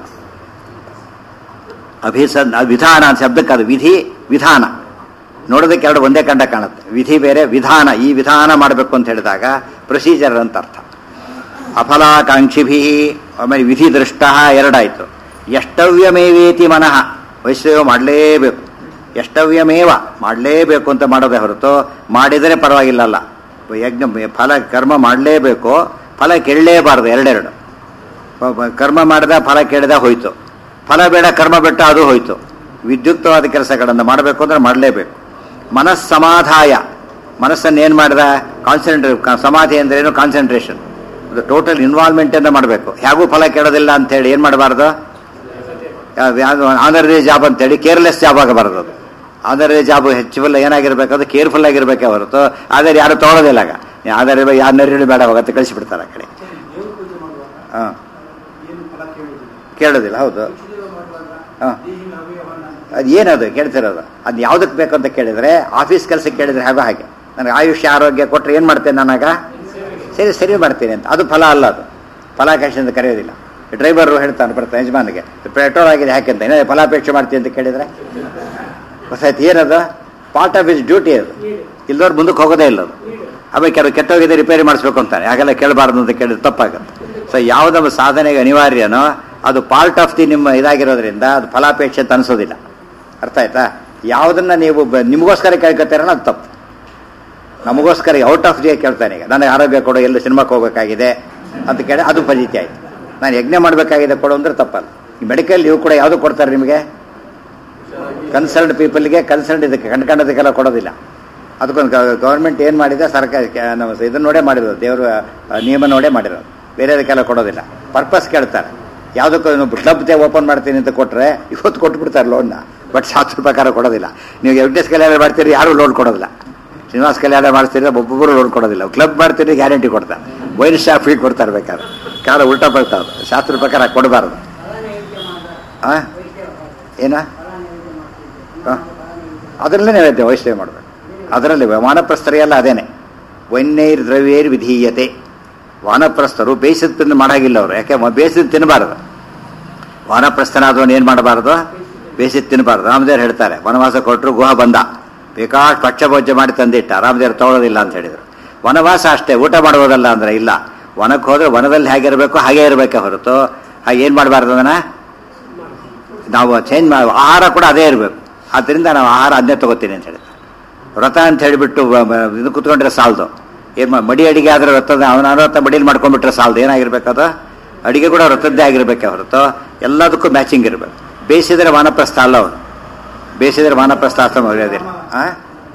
ಅಭಿಸನ್ ವಿಧಾನ ಅಂತ ಶಬ್ದಕ್ಕೆ ಅದು ವಿಧಿ ವಿಧಾನ ನೋಡೋದಕ್ಕೆ ಎರಡು ಒಂದೇ ಕಂಡ ಕಾಣುತ್ತೆ ವಿಧಿ ಬೇರೆ ವಿಧಾನ ಈ ವಿಧಾನ ಮಾಡಬೇಕು ಅಂತ ಹೇಳಿದಾಗ ಪ್ರೊಸೀಜರ್ ಅಂತ ಅರ್ಥ ಅಫಲಾಕಾಂಕ್ಷಿಭಿ ಆಮೇಲೆ ವಿಧಿ ದೃಷ್ಟ ಎರಡಾಯ್ತು ಎಷ್ಟವ್ಯಮೇವೇತಿ ಮನಃ ವೈಶ್ವ ಮಾಡಲೇಬೇಕು ಎಷ್ಟವ್ಯಮೇವ ಮಾಡಲೇಬೇಕು ಅಂತ ಮಾಡೋದೇ ಹೊರತು ಮಾಡಿದರೆ ಪರವಾಗಿಲ್ಲ ಅಲ್ಲ ಯಜ್ಞ ಫಲ ಕರ್ಮ ಮಾಡಲೇಬೇಕು ಫಲ ಕೇಳಲೇಬಾರ್ದು ಎರಡೆರಡು ಕರ್ಮ ಮಾಡಿದ ಫಲ ಕೇಳಿದ ಹೋಯ್ತು ಫಲ ಬೇಡ ಕರ್ಮ ಬೆಟ್ಟ ಅದು ಹೋಯ್ತು ವಿದ್ಯುಕ್ತವಾದ ಕೆಲಸಗಳನ್ನು ಮಾಡಬೇಕು ಅಂದ್ರೆ ಮಾಡಲೇಬೇಕು ಮನಸ್ಸಮಾಧಾಯ ಮನಸ್ಸನ್ನು ಏನು ಮಾಡಿದ ಕಾನ್ಸಂಟ್ರೇ ಸಮಾಧಿ ಅಂದ್ರೆ ಏನು ಕಾನ್ಸಂಟ್ರೇಷನ್ ಅದು ಟೋಟಲ್ ಇನ್ವಾಲ್ವ್ಮೆಂಟ್ ಇಂದ ಮಾಡಬೇಕು ಹೇಗೂ ಫಲ ಕೇಳೋದಿಲ್ಲ ಅಂತೇಳಿ ಏನು ಮಾಡಬಾರ್ದು ಆನರ್ದೇ ಜಾಬ್ ಅಂತೇಳಿ ಕೇರ್ಲೆಸ್ ಜಾಬ್ ಆಗಬಾರ್ದು ಅದು ಆನರ್ದೇ ಜಾಬ್ ಹೆಚ್ಚುವಲ್ಲ ಏನಾಗಿರ್ಬೇಕು ಅದು ಕೇರ್ಫುಲ್ ಆಗಿರ್ಬೇಕೇ ಹೊರತು ಆದರೆ ಯಾರು ತೊಗೊಳೋದಿಲ್ಲ ಆಗ ಆದರೆ ಯಾರು ನರಿ ಬೇಡ ಹೋಗತ್ತೆ ಕಳಿಸಿಬಿಡ್ತಾರೆ ಆ ಕಡೆ ದೇವ್ರ ಪೂಜೆ ಮಾಡುವಾಗ ಹಾಂ ಏನು ಫಲ ಕೇಳುವುದಿಲ್ಲ ಕೇಳೋದಿಲ್ಲ ಹೌದು ಪೂಜೆ ಮಾಡುವಾಗ ಹಾಂ ದೇಹಿನ ಅವಯವನ್ನ ಅದು ಏನದು ಕೇಳ್ತಿರೋದು ಅದು ಯಾವುದಕ್ಕೆ ಬೇಕು ಅಂತ ಕೇಳಿದ್ರೆ ಆಫೀಸ್ ಕೆಲಸಕ್ಕೆ ಕೇಳಿದ್ರೆ ಹಾಗೋ ಹಾಗೆ ನನಗೆ ಆಯುಷ್ಯ ಆರೋಗ್ಯ ಕೊಟ್ಟರೆ ಏನು ಮಾಡ್ತೇನೆ ನಾನಾಗ ಸರಿ ಸರಿ ಮಾಡ್ತೀನಿ ಅಂತ ಅದು ಫಲ ಅಲ್ಲ ಅದು ಫಲಾಪೇಕ್ಷೆ ಅಂತ ಕರೆಯೋದಿಲ್ಲ ಡ್ರೈವರು ಹೇಳ್ತಾನೆ ಬರ್ತಾನೆ ಯಜಮಾನಿಗೆ ಪೆಟ್ರೋಲ್ ಆಗಿದೆ ಯಾಕೆ ಅಂತ ಏನಾದ್ರು ಫಲಾಪೇಕ್ಷೆ ಮಾಡ್ತೀನಿ ಅಂತ ಕೇಳಿದ್ರೆ ಗೊತ್ತಾಯ್ತು ಏನದು ಪಾರ್ಟ್ ಆಫ್ ಇಸ್ ಡ್ಯೂಟಿ ಅದು ಇಲ್ದವ್ರು ಮುಂದಕ್ಕೆ ಹೋಗೋದೇ ಇಲ್ಲ ಅದು ಆಮೇಲೆ ಕೆಲವು ಕೆಟ್ಟೋಗಿದೆ ರಿಪೇರಿ ಮಾಡಿಸ್ಬೇಕು ಅಂತಾನೆ ಹಾಗೆಲ್ಲ ಕೇಳಬಾರ್ದು ಅಂತ ಕೇಳಿದ್ರೆ ತಪ್ಪಾಗುತ್ತೆ ಸೊ ಯಾವುದಮ್ಮ ಸಾಧನೆಗೆ ಅನಿವಾರ್ಯನೋ ಅದು ಪಾರ್ಟ್ ಆಫ್ ದಿ ನಿಮ್ಮ ಇದಾಗಿರೋದ್ರಿಂದ ಅದು ಫಲಾಪೇಕ್ಷೆ ಅಂತ ಅನಿಸೋದಿಲ್ಲ ಅರ್ಥ ಆಯ್ತಾ ಯಾವುದನ್ನ ನೀವು ಬ- ನಿಮಗೋಸ್ಕರ ಕೇಳ್ಕೊತೀರಲ್ಲ ಅದು ತಪ್ಪು ನಮಗೋಸ್ಕರ ಔಟ್ ಆಫ್ ದಿ ಕೇಳ್ತಾನೆ ಈಗ ನನಗೆ ಆರೋಗ್ಯ ಕೊಡು ಎಲ್ಲ ಸಿನಿಮಾಕ್ಕೆ ಹೋಗ್ಬೇಕಾಗಿದೆ ಅಂತ ಕೇಳಿ ಅದು ಫಲಿತಿ ಆಯ್ತು ನಾನು ಯಜ್ಞ ಮಾಡಬೇಕಾಗಿದೆ ಕೊಡು ಅಂದ್ರೆ ತಪ್ಪಲ್ಲ ಈ ಮೆಡಿಕಲ್ ಇವು ಕೂಡ ಯಾವುದು ಕೊಡ್ತಾರೆ ನಿಮಗೆ ಕನ್ಸರ್ನ್ಡ್ ಪೀಪಲ್ಗೆ ಕನ್ಸರ್ನ್ಡ್ ಇದಕ್ಕೆ ಕಂಡ್ಕೊಂಡದಕ್ಕೆಲ್ಲ ಕೊಡೋದಿಲ್ಲ ಅದಕ್ಕೊಂದು ಗೌರ್ಮೆಂಟ್ ಏನು ಮಾಡಿದೆ ಸರ್ಕಾರ ಕ- ನಮ್ಮ ಇದನ್ನ ನೋಡೇ ಮಾಡಿರೋದು ದೇವರು ಆ, ನಿಯಮ ನೋಡೇ ಮಾಡಿರೋದು ಬೇರೆದಕ್ಕೆಲ್ಲ ಕೊಡೋದಿಲ್ಲ ಪರ್ಪಸ್ ಕೇಳ್ತಾರೆ ಯಾವುದಕ್ಕೂ ಕ್ಲಬ್ ಓಪನ್ ಮಾಡ್ತೀನಿ ಅಂತ ಕೊಟ್ಟರೆ ಇವತ್ತು ಕೊಟ್ಬಿಡ್ತಾರೆ ಲೋನ್ನ ಬಟ್ ಶಾಸ್ತ್ರ ಪ್ರಕಾರ ಕೊಡೋದಿಲ್ಲ ನೀವು ವೆಂಕಟೇಶ್ ಕಲ್ಯಾಣ ಮಾಡ್ತೀರಿ ಯಾರು ಲೋನ್ ಕೊಡೋದಿಲ್ಲ ಶ್ರೀನಿವಾಸ ಕಲ್ಯಾಣ ಮಾಡ್ತೀರಿ ಒಬ್ಬೊಬ್ಬರು ಲೋನ್ ಕೊಡೋದಿಲ್ಲ ಕ್ಲಬ್ ಮಾಡ್ತೀರಿ ಗ್ಯಾರಂಟಿ ಕೊಡ್ತಾರೆ ವೈನ್ ಶಾಪಿಗೆ ಕೊಡ್ತಾರೆ ಬೇಕಾದ್ರೆ ಕಾಲ ಉಲ್ಟಾ ಬರ್ತಾವೆ ಶಾಸ್ತ್ರ ಪ್ರಕಾರ ಕೊಡಬಾರ್ದು ಆ ಏನ ಆ? ಅದರಲ್ಲೇ ನೈವೇದ್ಯ ವೈಷ್ಣವ ಮಾಡಬೇಕು ಅದರಲ್ಲಿ ವಾನಪ್ರಸ್ಥರಿಗೆಲ್ಲ ಅದೇನೆ ವನ್ಯೈರ್ ದ್ರವ್ಯೈರ್ ವಿಧೀಯತೆ ವಾನಪ್ರಸ್ಥರು ಬೇಯಿಸಿದ ತಿಂದು ಮಾಡಾಗಿಲ್ಲ ಅವರು ಯಾಕೆ ಬೇಯಿಸಿದ ತಿನ್ನಬಾರದು ವಾನಪ್ರಸ್ಥನಾದವನು ಏನು ಮಾಡಬಾರದು ಬೇಯಿಸಿದ ತಿನ್ನಬಾರದು ರಾಮದೇವ್ರು ಹೇಳ್ತಾರೆ ವನವಾಸ ಕೊಟ್ಟರು ಗುಹ ಬಂದ ಬೇಕಾಷ್ಟು ಪಕ್ಷಭೋಜ್ಯ ಮಾಡಿ ತಂದಿಟ್ಟ ರಾಮದೇವ್ರು ತಗೊಳ್ಳೋದಿಲ್ಲ ಅಂತ ಹೇಳಿದರು ವನವಾಸ ಅಷ್ಟೇ ಊಟ ಮಾಡುವುದಲ್ಲ ಅಂದ್ರೆ ಇಲ್ಲ ವನಕ್ಕೆ ಹೋದ್ರೆ ವನದಲ್ಲಿ ಹೇಗಿರಬೇಕು ಹಾಗೆ ಇರಬೇಕೆ ಹೊರತು ಹಾಗೆ ಏನು ಮಾಡಬಾರ್ದು ಅದನ್ನ ನಾವು ಚೇಂಜ್ ಮಾಡಿ ಆಹಾರ ಕೂಡ ಅದೇ ಇರಬೇಕು ಆದ್ದರಿಂದ ನಾವು ಆಹಾರ ಅದನ್ನೇ ತಗೋತೀನಿ ಅಂತ ಹೇಳ್ತಾರೆ ವ್ರತ ಅಂತ ಹೇಳಿಬಿಟ್ಟು ಬ- ಬ- ಇದು ಕುತ್ಕೊಂಡ್ರೆ ಸಾಲದು ಏನು ಮಡಿ ಅಡಿಗೆ ಆದರೆ ವ್ರತದ ಅವನ ಅನರ್ಥ ಮಡಿಯಲ್ಲಿ ಮಾಡ್ಕೊಂಡ್ಬಿಟ್ರೆ ಸಾಲದು ಏನಾಗಿರ್ಬೇಕದು ಅಡಿಗೆ ಕೂಡ ವ್ರತದ್ದೇ ಆಗಿರ್ಬೇಕೆ ಹೊರತು ಎಲ್ಲದಕ್ಕೂ ಮ್ಯಾಚಿಂಗ್ ಇರಬೇಕು ಬೇಯಿಸಿದರೆ ವಾನಪ್ರಸ್ಥ ಅಲ್ಲ ಅವನು ಬೇಯಿಸಿದರೆ ವಾನಪ್ರಸ್ಥ ಆಶ್ರಮ ಒಳ್ಳೆಯದಿಲ್ಲ ಆ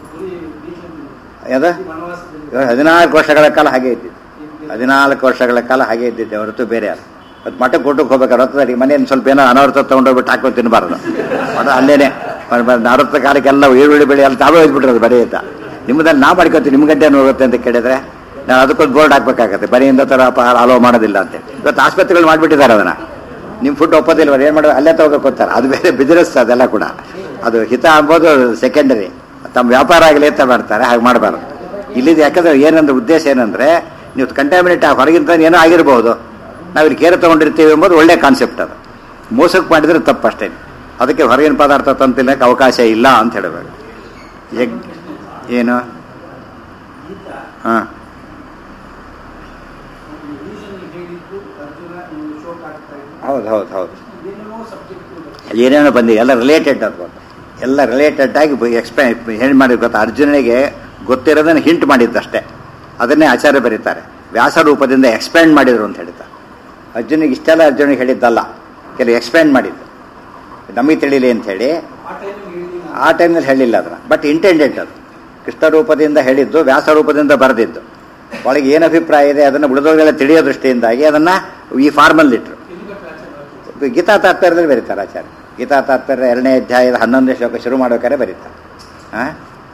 ಯಾವ್ದು ವನವಾಸದಲ್ಲಿ ಇವಾಗ ಹದಿನಾಲ್ಕು ವರ್ಷಗಳ ಕಾಲ ಹಾಗೆ ಇದ್ದಿದ್ದು ಹದಿನಾಲ್ಕು ವರ್ಷಗಳ ಕಾಲ ಹಾಗೆ ಇದ್ದಿದ್ದೆ ಹೊರತು ಬೇರೆ ಅಲ್ಲ ಅದು ಮಠಕ್ಕೆ ಊಟಕ್ಕೆ ಹೋಗ್ಬೇಕಾದ್ರೆ ಹೊತ್ತದಲ್ಲಿ ಮನೆಯಲ್ಲಿ ಸ್ವಲ್ಪ ಏನೋ ಅನವರ್ಥ ತೊಗೊಂಡೋಗ್ಬಿಟ್ಟು ಹಾಕೊಂಡು ತಿನ್ನಬಾರ್ದು ಅದು ಅಲ್ಲೇನೆ ಅರವತ್ತ ಕಾಲಕ್ಕೆಲ್ಲ ಈರುಳ್ಳಿ ಬೆಳೆ ಎಲ್ಲ ತಾವೇ ಹೋಗ್ಬಿಟ್ರದು ಬರೀ ಅಂತ ನಿಮ್ಮದಲ್ಲಿ ನಾ ಮಾಡ್ಕೊತೀವಿ ನಿಮ್ಮ ಗಡ್ಡೆ ಹೋಗುತ್ತೆ ಅಂತ ಕೇಳಿದ್ರೆ ನಾವು ಅದಕ್ಕೊಂದು ಬೋರ್ಡ್ ಹಾಕ್ಬೇಕಾಗತ್ತೆ ಬರೀಯಿಂದ ಥರ ಅಪಹಾರ ಅಲೋ ಮಾಡೋದಿಲ್ಲ ಅಂತ ಇವತ್ತು ಆಸ್ಪತ್ರೆಗಳು ಮಾಡಿಬಿಟ್ಟಿದ್ದಾರೆ ಅದನ್ನ ನಿಮ್ಮ ಫುಡ್ ಒಪ್ಪೋದಿಲ್ವ ಏನು ಮಾಡೋದು ಅಲ್ಲೇ ತಗೋಬೇಕು ಅಂತಾರೆ ಅದು ಬೇರೆ ಬಿಸ್ನೆಸ್ ಅದೆಲ್ಲ ಕೂಡ ಅದು ಹಿತ ಅಂಬೋದು ಸೆಕೆಂಡರಿ ತಮ್ಮ ವ್ಯಾಪಾರ ಆಗಲಿ ಅಂತ ಮಾಡ್ತಾರೆ ಹಾಗೆ ಮಾಡಬಾರ್ದು ಇಲ್ಲಿದ್ದು ಯಾಕಂದ್ರೆ ಏನಂದ್ರೆ ಉದ್ದೇಶ ಏನಂದ್ರೆ ನೀವು ಕಂಟಾಮಿನೇಟ್ ಹೊರಗಿಂತ ಏನೋ ಆಗಿರಬಹುದು ನಾವು ಇಲ್ಲಿ ಕೇರ್ ತಗೊಂಡಿರ್ತೀವಿ ಎಂಬುದು ಒಳ್ಳೆ ಕಾನ್ಸೆಪ್ಟ್ ಅದು ಮೋಸಕ್ಕೆ ಮಾಡಿದ್ರೆ ತಪ್ಪಷ್ಟೇ ಅದಕ್ಕೆ ಹೊರಗಿನ ಪದಾರ್ಥ ತಂತಿಲ್ಲಕ್ಕೆ ಅವಕಾಶ ಇಲ್ಲ ಅಂತ ಹೇಳಬೇಕು ಯಗ್ ಏನು ಹಾಂ ಹೇಳಿದ್ದು ಅರ್ಜುನ ನೀವು ಶೋಕ ಆಗ್ತಾ ಇದ್ದು ಹೌದು ಹೌದು ಹೌದು ಏನೇನೋ ಸಬ್ಜೆಕ್ಟ್ ಏನೇನೋ ಬಂದಿದೆ ಎಲ್ಲ ರಿಲೇಟೆಡ್ ಅದು ಗೊತ್ತು ಎಲ್ಲ ರಿಲೇಟೆಡ್ ಆಗಿ ಎಕ್ಸ್ಪ್ಲೇ ಹೇಳಿ ಮಾಡಿದ್ ಗೊತ್ತಾ ಅರ್ಜುನನಿಗೆ ಗೊತ್ತಿರೋದನ್ನು ಹಿಂಟ್ ಮಾಡಿದ್ದಷ್ಟೇ ಅದನ್ನೇ ಆಚಾರ್ಯ ಬರೀತಾರೆ ವ್ಯಾಸ ರೂಪದಿಂದ ಎಕ್ಸ್ಪ್ಯಾಂಡ್ ಮಾಡಿದ್ರು ಅಂತ ಹೇಳ್ತಾರೆ ಅರ್ಜುನಿಗೆ ಇಷ್ಟೆಲ್ಲ ಅರ್ಜುನಿಗೆ ಹೇಳಿದ್ದಲ್ಲ ಕೆಲವು ಎಕ್ಸ್ಪ್ಯಾಂಡ್ ಮಾಡಿದ್ದು ನಮಗೆ ತಿಳಿಲಿ ಅಂತ ಹೇಳಿ ಆ ಟೈಮಲ್ಲಿ ಹೇಳಿಲ್ಲ ಆ ಟೈಮ್ನಲ್ಲಿ ಹೇಳಿಲ್ಲ ಅದನ್ನ ಬಟ್ ಇಂಟೆಂಡೆಡ್ ಅದು ಕೃಷ್ಣ ರೂಪದಿಂದ ಹೇಳಿದ್ದು ವ್ಯಾಸ ರೂಪದಿಂದ ಬರೆದಿದ್ದು ಒಳಗೆ ಏನು ಅಭಿಪ್ರಾಯ ಇದೆ ಅದನ್ನು ಉಳಿದೋಗೆಲ್ಲ ತಿಳಿಯೋ ದೃಷ್ಟಿಯಿಂದಾಗಿ ಅದನ್ನು ಈ ಫಾರ್ಮಲ್ಲಿ ಇಟ್ಟರು ಗೀತಾ ತಾತ್ಪರ್ಯದಲ್ಲಿ ಬರೀತಾರೆ ಆಚಾರ್ಯ ಗೀತಾ ತಾತ್ಪರ್ಯ ಎರಡನೇ ಅಧ್ಯಾಯದ ಹನ್ನೊಂದನೇ ಶ್ಲೋಕ ಶುರು ಮಾಡ್ಬೇಕಾದ್ರೆ ಬರೀತಾರೆ ಹಾಂ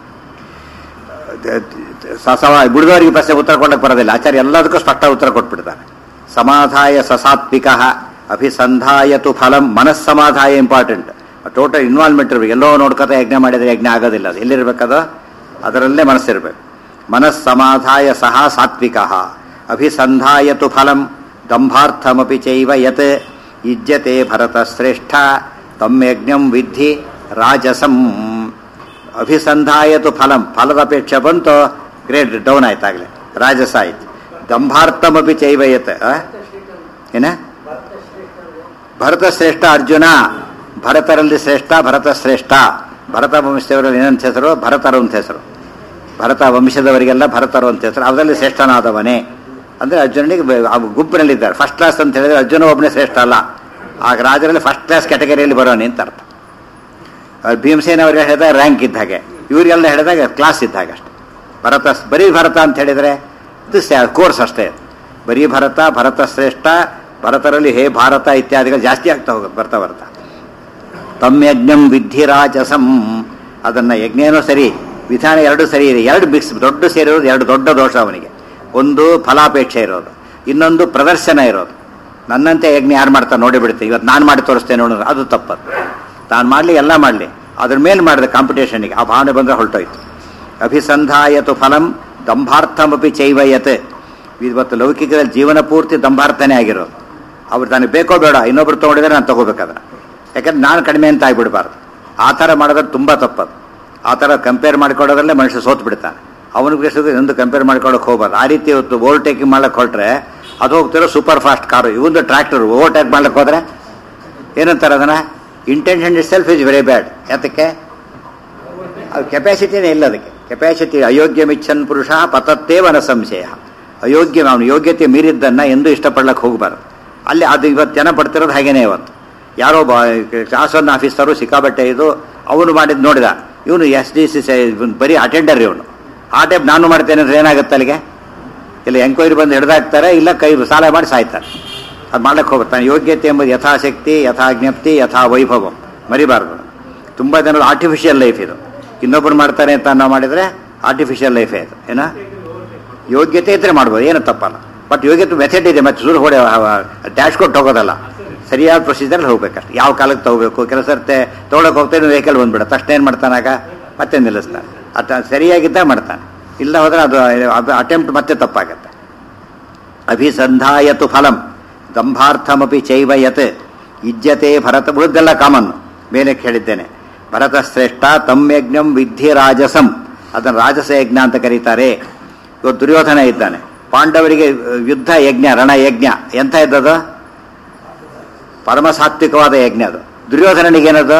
ಸಮ ಬಿಡಿದವರಿಗೆ ಪ್ರಶ್ನೆ ಉತ್ತರ ಕೊಡಕ್ಕೆ ಬರೋದಿಲ್ಲ ಆಚಾರ್ಯ ಎಲ್ಲದಕ್ಕೂ ಸ್ಪಷ್ಟ ಉತ್ತರ ಕೊಟ್ಬಿಡ್ತಾರೆ ಸಮಾಧಾಯ ಸಸಾತ್ವಿಕ ಅಭಿಸಂಧಾಯತು ಫಲಂ ಮನಸ್ಸಮಾಧಾಯ ಇಂಪಾರ್ಟೆಂಟ್ ಟೋಟಲ್ ಇನ್ವಾಲ್ವ್ಮೆಂಟ್ ಇರಬೇಕು ಎಲ್ಲೋ ನೋಡ್ಕೊತ ಯಜ್ಞ ಮಾಡಿದರೆ ಯಜ್ಞ ಆಗೋದಿಲ್ಲ ಅದು ಎಲ್ಲಿರ್ಬೇಕದು ಅದರಲ್ಲೇ ಮನಸ್ಸಿರಬೇಕು ಮನಸ್ಸಮಾಧಾಯ ಸಹ ಸಾತ್ವಿಕ ಅಭಿಸಂಧಾಯತು ಫಲಂ ದಂಭಾರ್ಥಮಪಿ ಚೈವ ಯತ್ ಇಜ್ಜತೆ ಭರತಶ್ರೇಷ್ಠ ತಮ್ಯಜ್ಞಂ ವಿದ್ಧಿ ರಾಜಸಂ ಅಭಿಸಂಧಾಯತು ಫಲಂ ಫಲದ ಅಪೇಕ್ಷೆ ಬಂತು ಗ್ರೇಡ್ ಡೌನ್ ಆಯ್ತಾಗಲೇ ರಾಜಸ ಆಯ್ತು ದಂಭಾರ್ಥಮಪಿ ಚೈವಯತ್ ಏನ ಭರತ ಶ್ರೇಷ್ಠ ಅರ್ಜುನ ಭರತರಲ್ಲಿ ಶ್ರೇಷ್ಠ ಭರತ ಶ್ರೇಷ್ಠ ಭರತ ವಂಶದವರಲ್ಲಿ ಏನಂತ ಹೆಸರು ಭರತರು ಅಂತ ಹೆಸರು ಭರತ ವಂಶದವರಿಗೆಲ್ಲ ಭರತರು ಅಂತ ಹೆಸರು ಅದರಲ್ಲಿ ಶ್ರೇಷ್ಠನಾದವನೇ ಅಂದರೆ ಅರ್ಜುನನಿಗೆ ಬ- ಆ ಗುಂಪಿನಲ್ಲಿದ್ದಾರೆ ಫಸ್ಟ್ ಕ್ಲಾಸ್ ಅಂತ ಹೇಳಿದ್ರೆ ಅರ್ಜುನ ಒಬ್ಬನೇ ಶ್ರೇಷ್ಠ ಅಲ್ಲ ಆಗ ರಾಜರಲ್ಲಿ ಫಸ್ಟ್ ಕ್ಲಾಸ್ ಕ್ಯಾಟಗರಿಯಲ್ಲಿ ಬರೋನೆ ಅಂತ ಅರ್ಥ ಅವ್ರು ಭೀಮಸೇನ ಅವರಿಗೆ ಹೇಳಿದಾಗ ರ್ಯಾಂಕ್ ಇದ್ದ ಹಾಗೆ ಇವರಿಗೆಲ್ಲ ಹೇಳಿದಾಗ ಕ್ಲಾಸ್ ಇದ್ದ ಹಾಗೆ ಅಷ್ಟೆ ಭರತ ಬರೀ ಭರತ ಅಂತ ಹೇಳಿದರೆ ಇದು ಕೋರ್ಸ್ ಅಷ್ಟೇ ಬರೀ ಭರತ ಭರತ ಶ್ರೇಷ್ಠ ಭರತರಲ್ಲಿ ಹೇ ಭಾರತ ಇತ್ಯಾದಿಗಳು ಜಾಸ್ತಿ ಆಗ್ತಾ ಹೋಗುತ್ತೆ ಬರ್ತಾ ಬರ್ತಾ ತಮ್ಯಜ್ಞಂ ವಿದ್ಧಿರಾಜಸಂ ಅದನ್ನ ಯಜ್ಞೇನೋ ಸರಿ ವಿಧಾನ ಎರಡು ಸರಿ ಇದೆ ಎರಡು ಮಿಕ್ಸ್ ದೊಡ್ಡ ಸೇರಿರೋದು ಎರಡು ದೊಡ್ಡ ದೋಷ ಅವನಿಗೆ ಒಂದು ಫಲಾಪೇಕ್ಷೆ ಇರೋದು ಇನ್ನೊಂದು ಪ್ರದರ್ಶನ ಇರೋದು ನನ್ನಂತೆ ಯಜ್ಞ ಯಾರು ಮಾಡ್ತಾರೆ ನೋಡಿ ಬಿಡುತ್ತೆ ಇವತ್ತು ನಾನು ಮಾಡಿ ತೋರಿಸ್ತೇನೆ ನೋಡಿದ್ರೆ ಅದು ತಪ್ಪದು ತಾನು ಮಾಡಲಿ ಎಲ್ಲ ಮಾಡಲಿ ಅದ್ರ ಮೇಲೆ ಮಾಡಿದೆ ಕಾಂಪಿಟೇಷನ್ಗೆ ಆ ಭಾವನೆ ಬಂದರೆ ಹೊರಟೋಯ್ತು ಅಭಿಸಂಧಾಯತು ಫಲಂ ದಂಭಾರ್ಥಮಪಿ ಚೈವಯತ್ ಇವತ್ತು ಲೌಕಿಕದಲ್ಲಿ ಜೀವನ ಪೂರ್ತಿ ದಂಭಾರ್ಥನೇ ಆಗಿರೋದು ಅವ್ರು ತನಗೆ ಬೇಕೋ ಬೇಡ ಇನ್ನೊಬ್ರು ತೊಗೊಂಡಿದ್ರೆ ನಾನು ತಗೋಬೇಕಾದ್ರೆ ಯಾಕಂದ್ರೆ ನಾನು ಕಡಿಮೆ ಅಂತ ಆಗಿಬಿಡಬಾರ್ದು ಆ ಥರ ಮಾಡೋದ್ರೆ ತುಂಬ ತಪ್ಪದು ಆ ಥರ ಕಂಪೇರ್ ಮಾಡ್ಕೊಳ್ಳೋದ್ರಲ್ಲೇ ಮನುಷ್ಯ ಸೋತು ಬಿಡ್ತಾನೆ ಅವನಿಗೆ ಎಂದು ಕಂಪೇರ್ ಮಾಡ್ಕೊಳ್ಳೋಕೆ ಹೋಗ್ಬಾರ್ದು ಆ ರೀತಿ ಇವತ್ತು ಓವರ್ಟೇಕಿಂಗ್ ಮಾಡಕ್ಕೆ ಹೊರಟ್ರೆ ಅದು ಹೋಗ್ತಿರೋ ಸೂಪರ್ ಫಾಸ್ಟ್ ಕಾರು ಇವಂದು ಟ್ರ್ಯಾಕ್ಟರ್ ಓವರ್ಟೇಕ್ ಮಾಡ್ಲಿಕ್ಕೆ ಹೋದ್ರೆ ಏನಂತಾರೆ ಅದನ್ನ intention itself is very bad ಯಾತಕ್ಕೆ ಅದು ಕೆಪಾಸಿಟಿನೇ ಇಲ್ಲ ಅದಕ್ಕೆ ಕೆಪಾಸಿಟಿ ಅಯೋಗ್ಯ ಮಿಚ್ಚನ್ ಪುರುಷ ಪತತ್ತೇವನ ಸಂಶಯ ಅಯೋಗ್ಯ ಅವನು ಯೋಗ್ಯತೆ ಮೀರಿದ್ದನ್ನ ಎಂದೂ ಇಷ್ಟಪಡ್ಲಕ್ಕೆ ಹೋಗಬಾರ್ದು ಅಲ್ಲಿ ಅದು ಇವತ್ತು ಜನ ಪಡ್ತಿರೋದು ಹಾಗೇನೆ ಇವತ್ತು ಯಾರೋ ಬ ಶಾಸನ ಆಫೀಸರು ಸಿಕ್ಕಾಬಟ್ಟೆ ಇದು ಅವನು ಮಾಡಿದ್ ನೋಡಿದ ಇವನು ಎಸ್ ಡಿ ಸಿ ಬರೀ ಅಟೆಂಡರ್ ಇವನು ಆ ಟೈಪ್ ನಾನು ಮಾಡ್ತೇನೆ ಅಂದ್ರೆ ಏನಾಗುತ್ತೆ ಅಲ್ಲಿಗೆ ಇಲ್ಲ ಎಂಕ್ವೈರಿ ಬಂದು ಹಿಡ್ದಾಕ್ತಾರೆ ಇಲ್ಲ ಕೈ ಸಾಲ ಮಾಡಿ ಸಾಯ್ತಾರೆ ಅದು ಮಾಡ್ಲಿಕ್ಕೆ ಹೋಗ್ತಾನೆ ಯೋಗ್ಯತೆ ಎಂಬುದು ಯಥಾಶಕ್ತಿ ಯಥಾ ಜ್ಞಪ್ತಿ ಯಥಾ ವೈಭವಂ ಮರಿಬಾರ್ದು ತುಂಬ ಜನರು ಆರ್ಟಿಫಿಷಿಯಲ್ ಲೈಫ್ ಇದು ಇನ್ನೊಬ್ಬರು ಮಾಡ್ತಾರೆ ಅಂತ ನಾವು ಮಾಡಿದರೆ ಆರ್ಟಿಫಿಷಿಯಲ್ ಲೈಫೇ ಇದು ಏನ ಯೋಗ್ಯತೆ ಇದ್ರೆ ಮಾಡ್ಬೋದು ಏನು ತಪ್ಪಲ್ಲ ಬಟ್ ಯೋಗ್ಯತೆ ಮೆಥಡ್ ಇದೆ ಮತ್ತೆ ಸುರು ಹೊಡೆ ಡ್ಯಾಶ್ ಕೊಟ್ಟು ಹೋಗೋದಲ್ಲ ಸರಿಯಾದ ಪ್ರೊಸೀಜರ್ ಹೋಗ್ಬೇಕಷ್ಟೆ ಯಾವ ಕಾಲಕ್ಕೆ ತಗೋಬೇಕು ಕೆಲಸ ಸರ್ತೆ ತೊಗೊಳಕ್ಕೆ ಹೋಗ್ತೇನೆ ವೆಹಿಕಲ್ ಬಂದ್ಬಿಡ ತಕ್ಷಣ ಏನು ಮಾಡ್ತಾನಾಗ ಮತ್ತೆ ನಿಲ್ಲಿಸ್ತಾನೆ ಅತ ಸರಿಯಾಗಿದ್ದ ಮಾಡ್ತಾನೆ ಇಲ್ಲ ಹೋದ್ರೆ ಅದು ಅಟೆಂಪ್ಟ್ ಮತ್ತೆ ತಪ್ಪಾಗತ್ತೆ ಅಭಿಸಂಧಾಯತು ಫಲಂ ದಂಭಾರ್ಥಮಪಿ ಚೈವ ಯತ್ ಇಜ್ಜತೆ ಭರತ ಉಳಿದೆಲ್ಲ ಕಾಮನ್ ಮೇಲೆ ಹೇಳಿದ್ದೇನೆ ಭರತ ಶ್ರೇಷ್ಠ ತಮ್ಯಜ್ಞಂ ವಿದ್ಧಿ ರಾಜಸಂ ಅದನ್ನು ರಾಜಸ ಯಜ್ಞ ಅಂತ ಕರೀತಾರೆ ಇವತ್ತು ದುರ್ಯೋಧನ ಇದ್ದಾನೆ ಪಾಂಡವರಿಗೆ ಅಹ್, ಯುದ್ಧ ಯಜ್ಞ ರಣಯಜ್ಞ ಎಂತ ಇದ್ದದು ಪರಮ ಸಾತ್ವಿಕವಾದ ಯಜ್ಞ ಅದು ದುರ್ಯೋಧನನಿಗೆ ಏನದು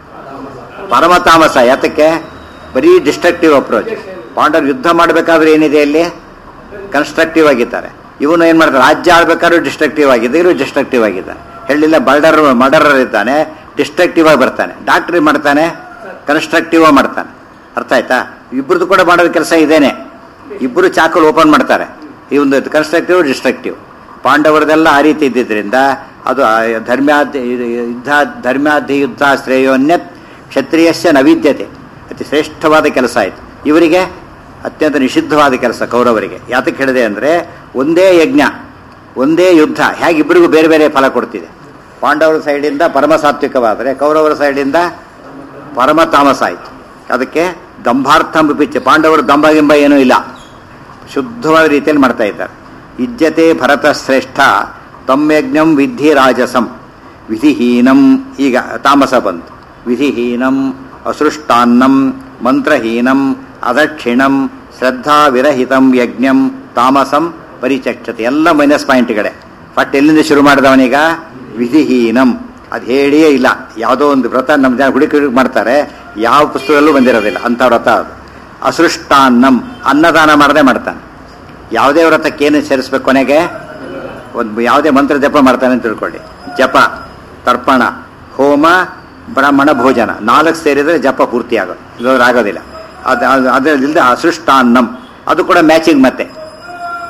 ಪರಮ ತಾಮಸ ಯಾತಕ್ಕೆ ಬರೀ ಡಿಸ್ಟ್ರಕ್ಟಿವ್ ಅಪ್ರೋಚ್ ಪಾಂಡವರು ಯುದ್ಧ ಮಾಡಬೇಕಾದ್ರೆ ಏನಿದೆ ಇಲ್ಲಿ ಕನ್ಸ್ಟ್ರಕ್ಟಿವ್ ಆಗಿದ್ದಾರೆ ಇವನು ಏನ್ ಮಾಡ್ತಾರೆ ರಾಜ್ಯ ಆಳ್ಬೇಕಾದ್ರೂ ಡಿಸ್ಟ್ರಕ್ಟಿವ್ ಆಗಿದೆ ಇವರು ಡಿಸ್ಟ್ರಕ್ಟಿವ್ ಆಗಿದ್ದಾನೆ ಹೇಳಿಲ್ಲ ಮರ್ಡರ್ ಮರ್ಡರರ್ ಇದ್ದಾನೆ ಡಿಸ್ಟ್ರಕ್ಟಿವ್ ಆಗಿ ಬರ್ತಾನೆ ಡಾಕ್ಟರ್ ಮಾಡ್ತಾನೆ ಕನ್ಸ್ಟ್ರಕ್ಟಿವ್ ಆಗಿ ಮಾಡ್ತಾನೆ ಅರ್ಥ ಆಯ್ತಾ ಇಬ್ಬರದು ಕೂಡ ಮಾಡೋದು ಕೆಲಸ ಇದೇನೆ ಇಬ್ಬರು ಚಾಕಲ್ ಓಪನ್ ಮಾಡ್ತಾರೆ ಈ ಒಂದು ಕನ್ಸ್ಟ್ರಕ್ಟಿವ್ ಡಿಸ್ಟ್ರಕ್ಟಿವ್ ಪಾಂಡವರದೆಲ್ಲ ಆ ರೀತಿ ಇದ್ದಿದ್ರಿಂದ ಅದು ಆ ಧರ್ಮ್ಯಾಧಿ ಯುದ್ಧ ಧರ್ಮ್ಯಾಧಿ ಯುದ್ಧ ಶ್ರೇಯೋನ್ಯತ್ ಕ್ಷತ್ರಿಯಸ್ಯ ನವಿದ್ಯತೆ ಅತಿ ಶ್ರೇಷ್ಠವಾದ ಕೆಲಸ ಆಯಿತು ಇವರಿಗೆ ಅತ್ಯಂತ ನಿಷಿದ್ಧವಾದ ಕೆಲಸ ಕೌರವರಿಗೆ ಯಾತಕ್ಕೆ ಹೇಳಿದೆ ಅಂದರೆ ಒಂದೇ ಯಜ್ಞ ಒಂದೇ ಯುದ್ಧ ಹೇಗೆ ಇಬ್ಬರಿಗೂ ಬೇರೆ ಬೇರೆ ಫಲ ಕೊಡ್ತಿದೆ ಪಾಂಡವರ ಸೈಡಿಂದ ಪರಮ ಸಾತ್ವಿಕವಾದರೆ ಕೌರವರ ಸೈಡಿಂದ ಪರಮ ತಾಮಸ ಆಯಿತು ಅದಕ್ಕೆ ದಂಭಾರ್ಥಂ ಪಿಚ್ಚ ಪಾಂಡವರು ದಂಭ ಗಿಂಬ ಏನೂ ಇಲ್ಲ ಶುದ್ಧವಾದ ರೀತಿಯಲ್ಲಿ ಮಾಡ್ತಾ ಇದ್ದಾರೆ ಇಜ್ಜತೆ ಭರತ ಶ್ರೇಷ್ಠ ತಮ್ಯಜ್ಞಂ ವಿಧಿ ರಾಜಸಂ ವಿಧಿಹೀನಂ ಈಗ ತಾಮಸ ಬಂತು ವಿಧಿಹೀನಂ ಅಸೃಷ್ಟಾನ್ನಂ ಮಂತ್ರಹೀನಂ ಅದಕ್ಷಿಣಂ ಶ್ರದ್ಧಾವಿರಹಿತಂ ಯಜ್ಞಂ ತಾಮಸಂ ಪರಿಚಕ್ಷತೆ ಎಲ್ಲ ಮೈನಸ್ ಪಾಯಿಂಟ್ಗಳೇ ಬಟ್ ಎಲ್ಲಿಂದ ಶುರು ಮಾಡಿದವನೀಗ ವಿಧಿಹೀನಂ ಅದು ಹೇಳಿಯೇ ಇಲ್ಲ ಯಾವುದೋ ಒಂದು ವ್ರತ ನಮ್ಮ ಜನ ಹುಡುಕಿ ಹುಡುಕಿ ಮಾಡ್ತಾರೆ ಯಾವ ಪುಸ್ತಕದಲ್ಲೂ ಬಂದಿರೋದಿಲ್ಲ ಅಂಥ ವ್ರತ ಅದು ಅಸೃಷ್ಟಾನ್ನಂ ಅನ್ನದಾನ ಮಾಡದೆ ಮಾಡ್ತಾನೆ ಯಾವುದೇ ವ್ರತಕ್ಕೇನು ಸೇರಿಸ್ಬೇಕು ಕೊನೆಗೆ ಒಂದು ಯಾವುದೇ ಮಂತ್ರ ಜಪ ಮಾಡ್ತಾನೆ ಅಂತ ತಿಳ್ಕೊಳ್ಳಿ ಜಪ ತರ್ಪಣ ಹೋಮ ಬ್ರಾಹ್ಮಣ ಭೋಜನ ನಾಲ್ಕು ಸೇರಿದರೆ ಜಪ ಪೂರ್ತಿ ಆಗೋದು ಇಲ್ಲದ್ರೆ ಆಗೋದಿಲ್ಲ ಅದು ಅದು ಅದರಲ್ಲಿಂದ ಅಸೃಷ್ಟಾನ್ನಂ ಅದು ಕೂಡ ಮ್ಯಾಚಿಂಗ್ ಮತ್ತೆ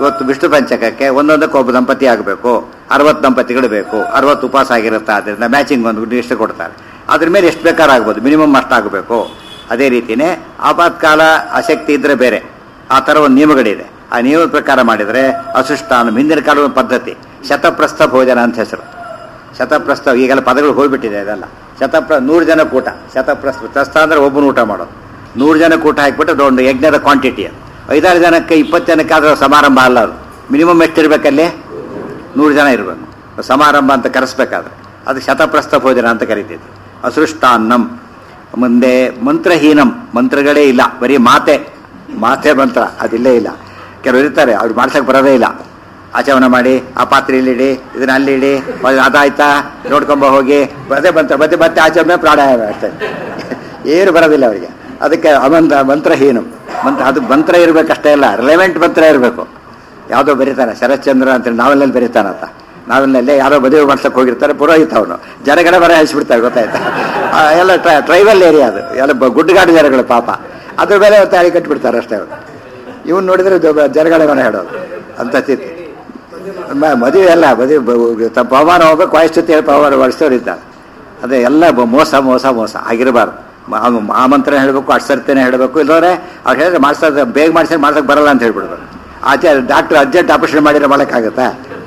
ಇವತ್ತು ವಿಷ್ಣು ಪಂಚಕಕ್ಕೆ ಒಂದೊಂದಕ್ಕೆ ಒಬ್ಬ ದಂಪತಿ ಆಗಬೇಕು ಅರವತ್ತು ದಂಪತಿಗಳು ಬೇಕು ಅರವತ್ತು ಉಪವಾಸ ಆಗಿರುತ್ತೆ ಆದ್ದರಿಂದ ಮ್ಯಾಚಿಂಗ್ ಒಂದು ಇಷ್ಟು ಕೊಡ್ತಾರೆ ಅದ್ರ ಮೇಲೆ ಎಷ್ಟು ಬೇಕಾದ್ರೂ ಆಗ್ಬೋದು ಮಿನಿಮಮ್ ಅಷ್ಟಾಗಬೇಕು ಅದೇ ರೀತಿಯೇ ಆಪತ್ಕಾಲ ಆಸಕ್ತಿ ಇದ್ರೆ ಬೇರೆ ಆ ಥರ ಒಂದು ನಿಯಮಗಳಿದೆ ಆ ನಿಯಮದ ಪ್ರಕಾರ ಮಾಡಿದರೆ ಅಸುಷ್ಟಾನ ಹಿಂದಿನ ಕಾಲದ ಪದ್ಧತಿ ಶತಪ್ರಸ್ಥ ಭೋಜನ ಅಂತ ಹೆಸರು ಶತಪ್ರಸ್ಥ ಈಗೆಲ್ಲ ಪದಗಳು ಹೋಗ್ಬಿಟ್ಟಿದೆ ಅದೆಲ್ಲ ಶತಪ್ರ ನೂರು ಜನ ಕೂಟ ಶತಪ್ರಸ್ಥ ಪ್ರಸ್ಥ ಅಂದ್ರೆ ಒಬ್ಬನ ಊಟ ಮಾಡೋದು ನೂರು ಜನ ಕೂಟ ಹಾಕ್ಬಿಟ್ಟು ಒಂದು ಯಜ್ಞದ ಕ್ವಾಂಟಿಟಿ ಅದು ಐದಾರು ಜನಕ್ಕೆ ಇಪ್ಪತ್ತು ಜನಕ್ಕೆ ಆದ್ರೆ ಸಮಾರಂಭ ಅಲ್ಲ ಅದು ಮಿನಿಮಮ್ ಎಷ್ಟಿರ್ಬೇಕಲ್ಲಿ ನೂರು ಜನ ಇರಬೇಕು ಸಮಾರಂಭ ಅಂತ ಕರೆಸ್ಬೇಕಾದ್ರೆ ಅದು ಶತಪ್ರಸ್ಥ ಭೋಜನ ಅಂತ ಕರಿತಿದ್ವಿ ಅಸೃಷ್ಟಾನ್ನಂ ಮುಂದೆ ಮಂತ್ರಹೀನಂ ಮಂತ್ರಗಳೇ ಇಲ್ಲ ಬರೀ ಮಾತೆ ಮಾತೆ ಮಂತ್ರ ಅದಿಲ್ಲೇ ಇಲ್ಲ ಕೆಲವರು ಇರ್ತಾರೆ ಅವ್ರು ಮಾಡ್ಸಕ್ಕೆ ಬರೋದೇ ಇಲ್ಲ ಆಚಮನ ಮಾಡಿ ಆ ಪಾತ್ರೆಯಲ್ಲಿ ಇಡಿ ಇದನ್ನ ಅಲ್ಲಿ ಇಡಿ ಅದಾಯ್ತಾ ನೋಡ್ಕೊಂಬ ಹೋಗಿ ಅದೇ ಮಂತ್ರ ಮತ್ತೆ ಮತ್ತೆ ಆಚರಣೆ ಪ್ರಾಣಾಯಾಮ ಅಷ್ಟೇ ಏನು ಬರೋದಿಲ್ಲ ಅವರಿಗೆ ಅದಕ್ಕೆ ಅಮಂತ್ರ ಮಂತ್ರಹೀನಂ ಮಂತ್ರ ಅದು ಮಂತ್ರ ಇರಬೇಕಷ್ಟೇ ಇಲ್ಲ ರಿಲೆವೆಂಟ್ ಮಂತ್ರ ಇರಬೇಕು ಯಾವುದೋ ಬರೀತಾನೆ ಶರತ್ಚಂದ್ರ ಅಂತೇಳಿ ನಾವೆಲ್ಲಲ್ಲಿ ಬರೀತಾನಂತ ನಾವೆಲ್ಲೇ ಯಾರೋ ಮದುವೆ ಮಾಡ್ಸಕ್ಕೆ ಹೋಗಿರ್ತಾರೆ ಪುರೋಹಿತ ಅವನು ಜನಗಳ ಬರ ಹಚ್ಚಿಬಿಡ್ತಾರೆ ಗೊತ್ತಾಯ್ತಾ ಆ, ಎಲ್ಲ ಟ್ರೈಬಲ್ ಏರಿಯಾ ಅದು ಎಲ್ಲ ಬ- ಗುಡ್ಡಗಾಡು ಜನಗಳು ಪಾಪ ಅದ್ರ ಮೇಲೆ ತಾಳಿ ಕಟ್ಟಿಬಿಡ್ತಾರೆ ಅಷ್ಟೇ ಅವರು ಇವನು ನೋಡಿದ್ರೆ ಜ- ಜನಗಳ ಮನೆ ಹೇಳೋದು ಅಂತ ಸ್ಥಿತಿ ಮ- ಮದುವೆ ಅಲ್ಲ ಮದುವೆ ಬ- ತ- ಪವಮಾನ ಹೋಗ್ಬೇಕು ವಾಯಿಸ್ತು ಹೇಳಿ ಪವಮಾನ ಮಾಡಿಸೋರು ಇದ್ದಾರೆ ಅದೇ ಎಲ್ಲ ಬ- ಮೋಸ ಮೋಸ ಮೋಸ ಆಗಿರಬಾರ್ದು ಮ- ಅವ್ನು ಆ ಮಂತ್ರ ಹೇಳಬೇಕು ಅಡ್ಸರ್ತೇನೆ ಹೇಳಬೇಕು ಇಲ್ಲದ್ರೆ ಅವ್ರು ಹೇಳಿದ್ರೆ ಮಾಡ್ಸೋದು ಬೇಗ ಮಾಡ್ಸಿದ್ರೆ ಮಾಡ್ಸೋಕೆ ಬರಲ್ಲ ಅಂತ ಹೇಳ್ಬಿಡ್ಬೇಕು ಆಚೆ ಡಾಕ್ಟರ್ ಅರ್ಜೆಂಟ್ ಆಪರೇಷನ್ ಮಾಡಿದ್ರೆ ಮಾಡೋಕ್ಕಾಗತ್ತಾ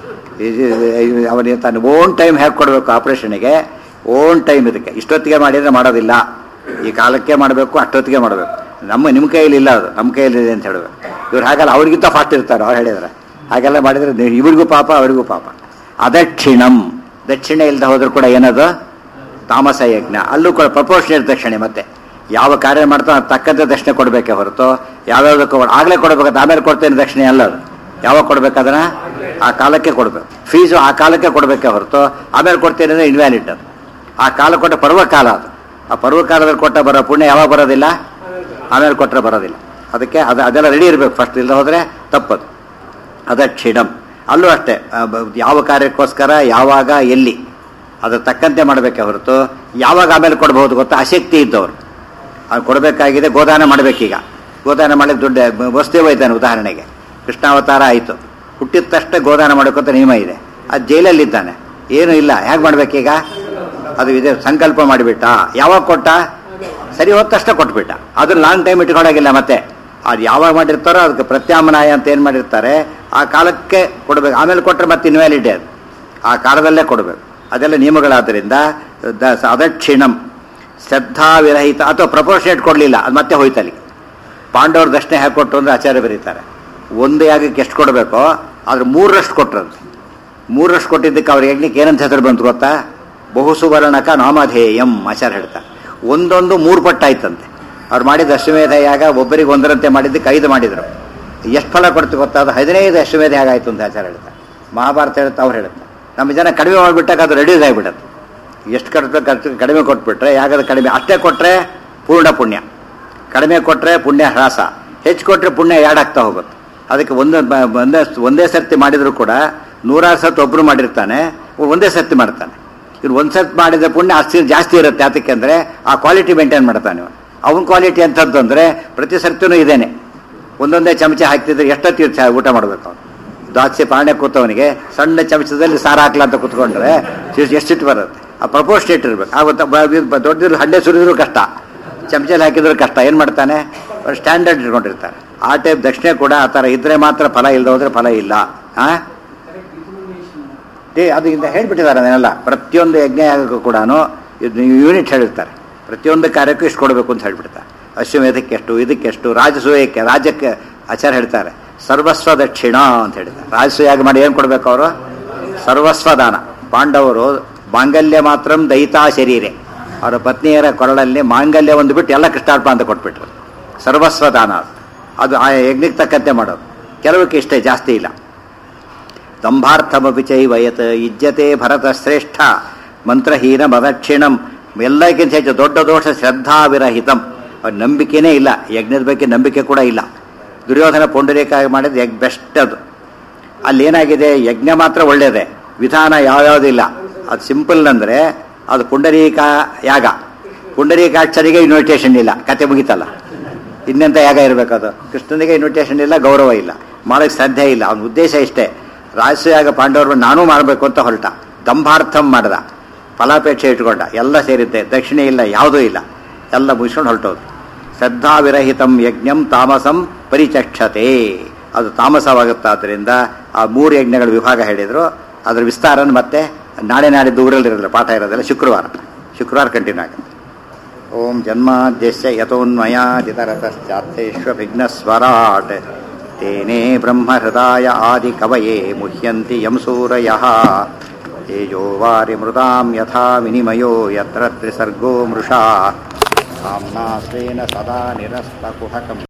ಅವನಿಗೆ ತಾನು ಓನ್ ಟೈಮ್ ಹೇಗೆ ಕೊಡಬೇಕು ಆಪರೇಷನ್ಗೆ ಓನ್ ಟೈಮ್ ಇದಕ್ಕೆ ಇಷ್ಟೊತ್ತಿಗೆ ಮಾಡಿದರೆ ಮಾಡೋದಿಲ್ಲ ಈ ಕಾಲಕ್ಕೆ ಮಾಡಬೇಕು ಅಷ್ಟೊತ್ತಿಗೆ ಮಾಡಬೇಕು ನಮ್ಮ ನಿಮ್ಮ ಕೈಯಲ್ಲಿ ಇಲ್ಲ ಅದು ನಮ್ಮ ಕೈಯಲ್ಲಿ ಇದೆ ಅಂತ ಹೇಳಬೇಕು ಇವ್ರು ಹಾಗಲ್ಲ ಅವ್ರಿಗಿಂತ ಫಾಸ್ಟ್ ಇರ್ತಾರೆ ಅವ್ರು ಹೇಳಿದ್ರೆ ಹಾಗೆಲ್ಲ ಮಾಡಿದರೆ ನೀವು- ಇವ್ರಿಗೂ ಪಾಪ ಅವರಿಗೂ ಪಾಪ ಅದಕ್ಷಿಣಂ ದಕ್ಷಿಣೆ ಇಲ್ಲದೆ ಹೋದ್ರೂ ಕೂಡ ಏನದು ತಾಮಸ ಯಜ್ಞ ಅಲ್ಲೂ ಕೂಡ ಪ್ರಪೋರ್ಷನೇಟ್ ದಕ್ಷಿಣೆ ಮತ್ತೆ ಯಾವ ಕಾರ್ಯ ಮಾಡ್ತಾನೋ ಅದ್ ತಕ್ಕಂತೆ ದಕ್ಷಿಣೆ ಕೊಡಬೇಕೆ ಹೊರತು ಯಾವ್ಯಾವುದಕ್ಕೂ ಆಗಲೇ ಕೊಡ್ಬೇಕಂತ ಆಮೇಲೆ ಕೊಡ್ತೇನೆ ದಕ್ಷಿಣೆ ಅಲ್ಲ ಅದು ಯಾವಾಗ ಕೊಡ್ಬೇಕಾದನ್ನ ಆ ಕಾಲಕ್ಕೆ ಕೊಡಬೇಕು ಫೀಸು ಆ ಕಾಲಕ್ಕೆ ಕೊಡಬೇಕೆ ಹೊರತು ಆಮೇಲೆ ಕೊಡ್ತೇನೆ ಅಂದರೆ ಇನ್ವ್ಯಾಲಿಡ್ ಅದು ಆ ಕಾಲ ಕೊಟ್ಟ ಪರ್ವಕಾಲ ಅದು ಆ ಪರ್ವಕಾಲದಲ್ಲಿ ಕೊಟ್ಟ ಬರೋ ಪುಣ್ಯ ಯಾವಾಗ ಬರೋದಿಲ್ಲ ಆಮೇಲೆ ಕೊಟ್ಟರೆ ಬರೋದಿಲ್ಲ ಅದಕ್ಕೆ ಅದು ಅದೆಲ್ಲ ರೆಡಿ ಇರಬೇಕು ಫಸ್ಟ್ ಇಲ್ಲದೆ ಹೋದರೆ ತಪ್ಪದು ಅದಕ್ಷಿಣಂ ಅಲ್ಲೂ ಅಷ್ಟೇ ಆ, ಬ- ಯಾವ ಕಾರ್ಯಕ್ಕೋಸ್ಕರ ಯಾವಾಗ ಎಲ್ಲಿ ಅದ್ರ ತಕ್ಕಂತೆ ಮಾಡಬೇಕೆ ಹೊರತು ಯಾವಾಗ ಆಮೇಲೆ ಕೊಡಬಹುದು ಗೊತ್ತಾ ಆಸಕ್ತಿ ಇದ್ದವರು ಅದು ಕೊಡಬೇಕಾಗಿದೆ ಗೋದಾನ ಮಾಡಬೇಕೀಗ ಗೋದಾನ ಮಾಡಲಿಕ್ಕೆ ದುಡ್ಡು ವಸ್ತುವೆ ಇದ್ದಾನೆ ಉದಾಹರಣೆಗೆ ಕೃಷ್ಣಾವತಾರ ಆಯಿತು ಹುಟ್ಟಿದ ತಕ್ಷಣ ಗೋದಾನ ಮಾಡಬೇಕಂತ ನಿಯಮ ಇದೆ ಅದು ಜೈಲಲ್ಲಿದ್ದಾನೆ ಏನು ಇಲ್ಲ ಹೇಗೆ ಮಾಡ್ಬೇಕೀಗ ಅದು ಇದೆ ಸಂಕಲ್ಪ ಮಾಡಿಬಿಟ್ಟ ಯಾವಾಗ ಕೊಟ್ಟ ಸರಿ ಹೋದ ತಕ್ಷಣ ಕೊಟ್ಬಿಟ್ಟ ಅದನ್ನ ಲಾಂಗ್ ಟೈಮ್ ಇಟ್ಕೊಳಗಿಲ್ಲ ಮತ್ತೆ ಅದು ಯಾವಾಗ ಮಾಡಿರ್ತಾರೋ ಅದಕ್ಕೆ ಪ್ರತ್ಯಾಮ್ನಾಯ ಅಂತ ಏನು ಮಾಡಿರ್ತಾರೆ ಆ ಕಾಲಕ್ಕೆ ಕೊಡಬೇಕು ಆಮೇಲೆ ಕೊಟ್ಟರೆ ಮತ್ತೆ ಇನ್ವ್ಯಾಲಿಡ್ ಅದು ಆ ಕಾಲದಲ್ಲೇ ಕೊಡಬೇಕು ಅದೆಲ್ಲ ನಿಯಮಗಳಾದ್ದರಿಂದ ದ- ಅದಕ್ಷಿಣಂ ಶ್ರದ್ಧಾ ವಿರಹಿತ ಅಥವಾ ಪ್ರಪೋರ್ಷನೇಟ್ ಕೊಡಲಿಲ್ಲ ಅದು ಮತ್ತೆ ಹೋಯ್ತಲ್ಲಿ ಪಾಂಡವರು ದಕ್ಷಿಣೆ ಹೇಗೆ ಕೊಟ್ಟರು ಅಂದ್ರೆ ಆಚಾರ್ಯ ಬರೀತಾರೆ ಒಂದು ಯಾಗಕ್ಕೆ ಎಷ್ಟು ಕೊಡಬೇಕೋ ಆದ್ರೆ ಮೂರರಷ್ಟು ಕೊಟ್ರಂತೆ ಮೂರರಷ್ಟು ಕೊಟ್ಟಿದ್ದಕ್ಕೆ ಅವ್ರ ಯಜ್ಞಕ್ಕೆ ಏನಂತ ಹೆಸರು ಬಂತು ಗೊತ್ತಾ ಬಹು ಸುವರ್ಣಕ ನಾಮಧೇಯಂ ಆಚಾರ್ಯ ಹೇಳ್ತಾರೆ ಒಂದೊಂದು ಮೂರು ಪಟ್ಟಾಯ್ತಂತೆ ಅವ್ರು ಮಾಡಿದ ಅಶ್ವಮೇಧ ಯಾಗ ಒಬ್ಬರಿಗೆ ಒಂದರಂತೆ ಮಾಡಿದ್ದಕ್ಕೆ ಐದು ಮಾಡಿದರು ಎಷ್ಟು ಫಲ ಕೊಡ್ತು ಗೊತ್ತಾ ಅದು ಹದಿನೈದು ಅಶ್ವಮೇಧ ಯಾಗ ಆಯ್ತು ಅಂತ ಆಚಾರ್ಯ ಹೇಳ್ತಾರೆ ಮಹಾಭಾರತ ಹೇಳುತ್ತೆ ಅವ್ರು ಹೇಳುತ್ತೆ ನಮ್ಮ ಜನ ಕಡಿಮೆ ಮಾಡಿಬಿಟ್ಟಾಗ ಅದು ರೆಡ್ಯೂಸ್ ಆಗಿಬಿಡುತ್ತೆ ಎಷ್ಟು ಕಟ್ಬೇಕು ಅಷ್ಟು ಕಡಿಮೆ ಕೊಟ್ಬಿಟ್ರೆ ಯಾಗದ ಕಡಿಮೆ ಅಷ್ಟೇ ಕೊಟ್ಟರೆ ಪೂರ್ಣ ಪುಣ್ಯ ಕಡಿಮೆ ಕೊಟ್ಟರೆ ಪುಣ್ಯ ಹ್ರಾಸ ಹೆಚ್ಚು ಕೊಟ್ಟರೆ ಪುಣ್ಯ ಯಾಡಾಗ್ತಾ ಹೋಗುತ್ತೆ ಅದಕ್ಕೆ ಒಂದು ಬ- ಒಂದೇ ಒಂದೇ ಸರ್ತಿ ಮಾಡಿದರೂ ಕೂಡ ನೂರಾರು ಸರ್ತಿ ಒಬ್ಬರು ಮಾಡಿರ್ತಾನೆ ಇವ್ನು ಒಂದೇ ಸರ್ತಿ ಮಾಡ್ತಾನೆ ಇವ್ನು ಒಂದು ಸರ್ತಿ ಮಾಡಿದ ಪುಣ್ಯ ಅಷ್ಟು ಜಾಸ್ತಿ ಇರುತ್ತೆ ಅದಕ್ಕೆ ಅಂದರೆ ಆ ಕ್ವಾಲಿಟಿ ಮೇಂಟೈನ್ ಮಾಡ್ತಾನೆ ಇವನು ಅವನ ಕ್ವಾಲಿಟಿ ಎಂಥದ್ದು ಅಂದರೆ ಪ್ರತಿ ಸರ್ತಿನೂ ಇದೇನೆ ಒಂದೊಂದೇ ಚಮಚ ಹಾಕ್ತಿದ್ರೆ ಎಷ್ಟೊತ್ತಿ ಚ- ಊಟ ಮಾಡಬೇಕು ಅವನು ದ್ವಾಸೆ ಪಾಣೆ ಕೂತವನಿಗೆ ಸಣ್ಣ ಚಮಚದಲ್ಲಿ ಸಾರು ಹಾಕ್ಲ ಅಂತ ಕೂತ್ಕೊಂಡ್ರೆ ಎಷ್ಟಿಟ್ಟು ಬರುತ್ತೆ ಆ ಪ್ರಪೋಸ್ಟೇಟ್ ಇರ್ಬೇಕು ಆವತ್ತು ದೊಡ್ಡದಿರು ಹಂಡೆ ಸುರಿದ್ರು ಕಷ್ಟ ಚಮಚಲ್ಲಿ ಹಾಕಿದ್ರು ಕಷ್ಟ ಏನು ಮಾಡ್ತಾನೆ ಸ್ಟ್ಯಾಂಡರ್ಡ್ ಇಟ್ಕೊಂಡಿರ್ತಾರೆ ಆ ಟೈಪ್ ದಕ್ಷಿಣೆ ಕೂಡ ಆ ಥರ ಇದ್ರೆ ಮಾತ್ರ ಫಲ ಇಲ್ಲದೆ ಹೋದ್ರೆ ಫಲ ಇಲ್ಲ ಆ ಏ ಅದು ಇಂದ ಹೇಳ್ಬಿಟ್ಟಿದ್ದಾರೆ ಅದನ್ನೆಲ್ಲ ಪ್ರತಿಯೊಂದು ಯಜ್ಞ ಯಾಗಕ್ಕೂ ಕೂಡ ಯೂನಿಟ್ ಹೇಳಿರ್ತಾರೆ ಪ್ರತಿಯೊಂದು ಕಾರ್ಯಕ್ಕೂ ಇಷ್ಟು ಕೊಡಬೇಕು ಅಂತ ಹೇಳ್ಬಿಡ್ತಾರೆ ಅಶ್ವಮೇಧಕ್ಕೆ ಎಷ್ಟು ಇದಕ್ಕೆಷ್ಟು ರಾಜಸೂಯಕ್ಕೆ ರಾಜ್ಯಕ್ಕೆ ಆಚಾರ ಹೇಳ್ತಾರೆ ಸರ್ವಸ್ವ ದಕ್ಷಿಣ ಅಂತ ಹೇಳಿದ್ದಾರೆ ರಾಜಸೂಯ ಯಾಗ ಮಾಡಿ ಏನು ಕೊಡಬೇಕು ಅವರು ಸರ್ವಸ್ವ ದಾನ ಪಾಂಡವರು ಮಾಂಗಲ್ಯ ಮಾತ್ರ ದಯಿತಾ ಶರೀರೆ ಅವರ ಪತ್ನಿಯರ ಕೊರಳಲ್ಲಿ ಮಾಂಗಲ್ಯ ಒಂದು ಬಿಟ್ಟು ಎಲ್ಲ ಕೃಷ್ಣಾರ್ಪ ಅಂತ ಕೊಟ್ಬಿಟ್ರು ಸರ್ವಸ್ವ ದಾನ ಅದು. ಅದು ಆ ಯಜ್ಞಕ್ಕೆ ತಕ್ಕಂತೆ ಮಾಡೋದು ಕೆಲವಕ್ಕೆ ಇಷ್ಟೇ ಜಾಸ್ತಿ ಇಲ್ಲ ದಂಭಾರ್ಥಮಪಿ ಚೈವಯತ್ ಇಜ್ಜತೆ ಭರತ ಶ್ರೇಷ್ಠ ಮಂತ್ರಹೀನ ಮದಕ್ಷಿಣಂ ಎಲ್ಲಕ್ಕಿಂತ ಹೆಚ್ಚು ದೊಡ್ಡ ದೋಷ ಶ್ರದ್ಧಾವಿರಹಿತಂ ಅವ್ರ ನಂಬಿಕೆನೇ ಇಲ್ಲ ಯಜ್ಞದ ಬಗ್ಗೆ ನಂಬಿಕೆ ಕೂಡ ಇಲ್ಲ ದುರ್ಯೋಧನ ಪುಂಡರೀಕಾಗಿ ಮಾಡಿದ ಯಜ್ಞ ಬೆಸ್ಟ್ ಅದು ಅಲ್ಲಿ ಏನಾಗಿದೆ ಯಜ್ಞ ಮಾತ್ರ ಒಳ್ಳೇದೆ ವಿಧಾನ ಯಾವ್ಯಾವುದಿಲ್ಲ ಅದು ಸಿಂಪಲ್ ಅಂದರೆ ಅದು ಪುಂಡರೀಕ ಯಾಗ ಪುಂಡರೀಕಾಕ್ಷರಿಗೆ ಇನ್ವಿಟೇಷನ್ ಇಲ್ಲ ಕತೆ ಮುಗಿತಲ್ಲ ಇನ್ನೆಂತ ಯಾಗ ಇರಬೇಕದು ಕೃಷ್ಣನಿಗೆ ಇನ್ವಿಟೇಷನ್ ಇಲ್ಲ ಗೌರವ ಇಲ್ಲ ಮಾಡೋಕ್ಕೆ ಸಾಧ್ಯ ಇಲ್ಲ ಅವನ ಉದ್ದೇಶ ಇಷ್ಟೇ ರಾಜಸೂಯಾಗ ಪಾಂಡವರು ನಾನೂ ಮಾಡಬೇಕು ಅಂತ ಹೊರಟ ದಂಭಾರ್ಥಂ ಮಾಡ್ದ ಫಲಾಪೇಕ್ಷೆ ಇಟ್ಕೊಂಡ ಎಲ್ಲ ಸೇರಿದ್ದೆ ದಕ್ಷಿಣೆ ಇಲ್ಲ ಯಾವುದೂ ಇಲ್ಲ ಎಲ್ಲ ಮುಗಿಸ್ಕೊಂಡು ಹೊರಟೋದು ಶ್ರದ್ಧಾವಿರಹಿತಂ ಯಜ್ಞಂ ತಾಮಸಂ ಪರಿಚಕ್ಷತೆ ಅದು ತಾಮಸವಾಗುತ್ತಾದ್ರಿಂದ ಆ ಮೂರು ಯಜ್ಞಗಳ ವಿಭಾಗ ಹೇಳಿದ್ರು ಅದರ ವಿಸ್ತಾರನ ಮತ್ತೆ ನಾಳೆ ನಾಡಿದ್ದು ಊರಲ್ಲಿರೋದಿಲ್ಲ ಪಾಠ ಇರೋದಿಲ್ಲ ಶುಕ್ರವಾರ ಶುಕ್ರವಾರ ಕಂಟಿನ್ಯೂ ಆಗುತ್ತೆ ಓಂ ಜನ್ಮಾದ್ಯಸ್ಯ ಯತೋನ್ಮಯಾದಿತರತಶ್ಚಾರ್ಥೇಷ್ವಭಿಘ್ನಸ್ವರಾಟ್ ತೇನೇ ಬ್ರಹ್ಮಹೃದಾಯ ಆದಿ ಕವಯೇ ಮುಹ್ಯಂತಿ ಯಂ ಸೂರಯಃ ತೇಜೋ ವಾರಿ ಮೃದಾಂ ಯಥಾ ವಿನಿಮಯೋ ಯತ್ರ ತ್ರಿಸರ್ಗೋ ಮೃಷಾ ಸಾಮ್ನಾ ಸ್ವೇನ ಸದಾ ನಿರಸ್ತಕುಹಕಂ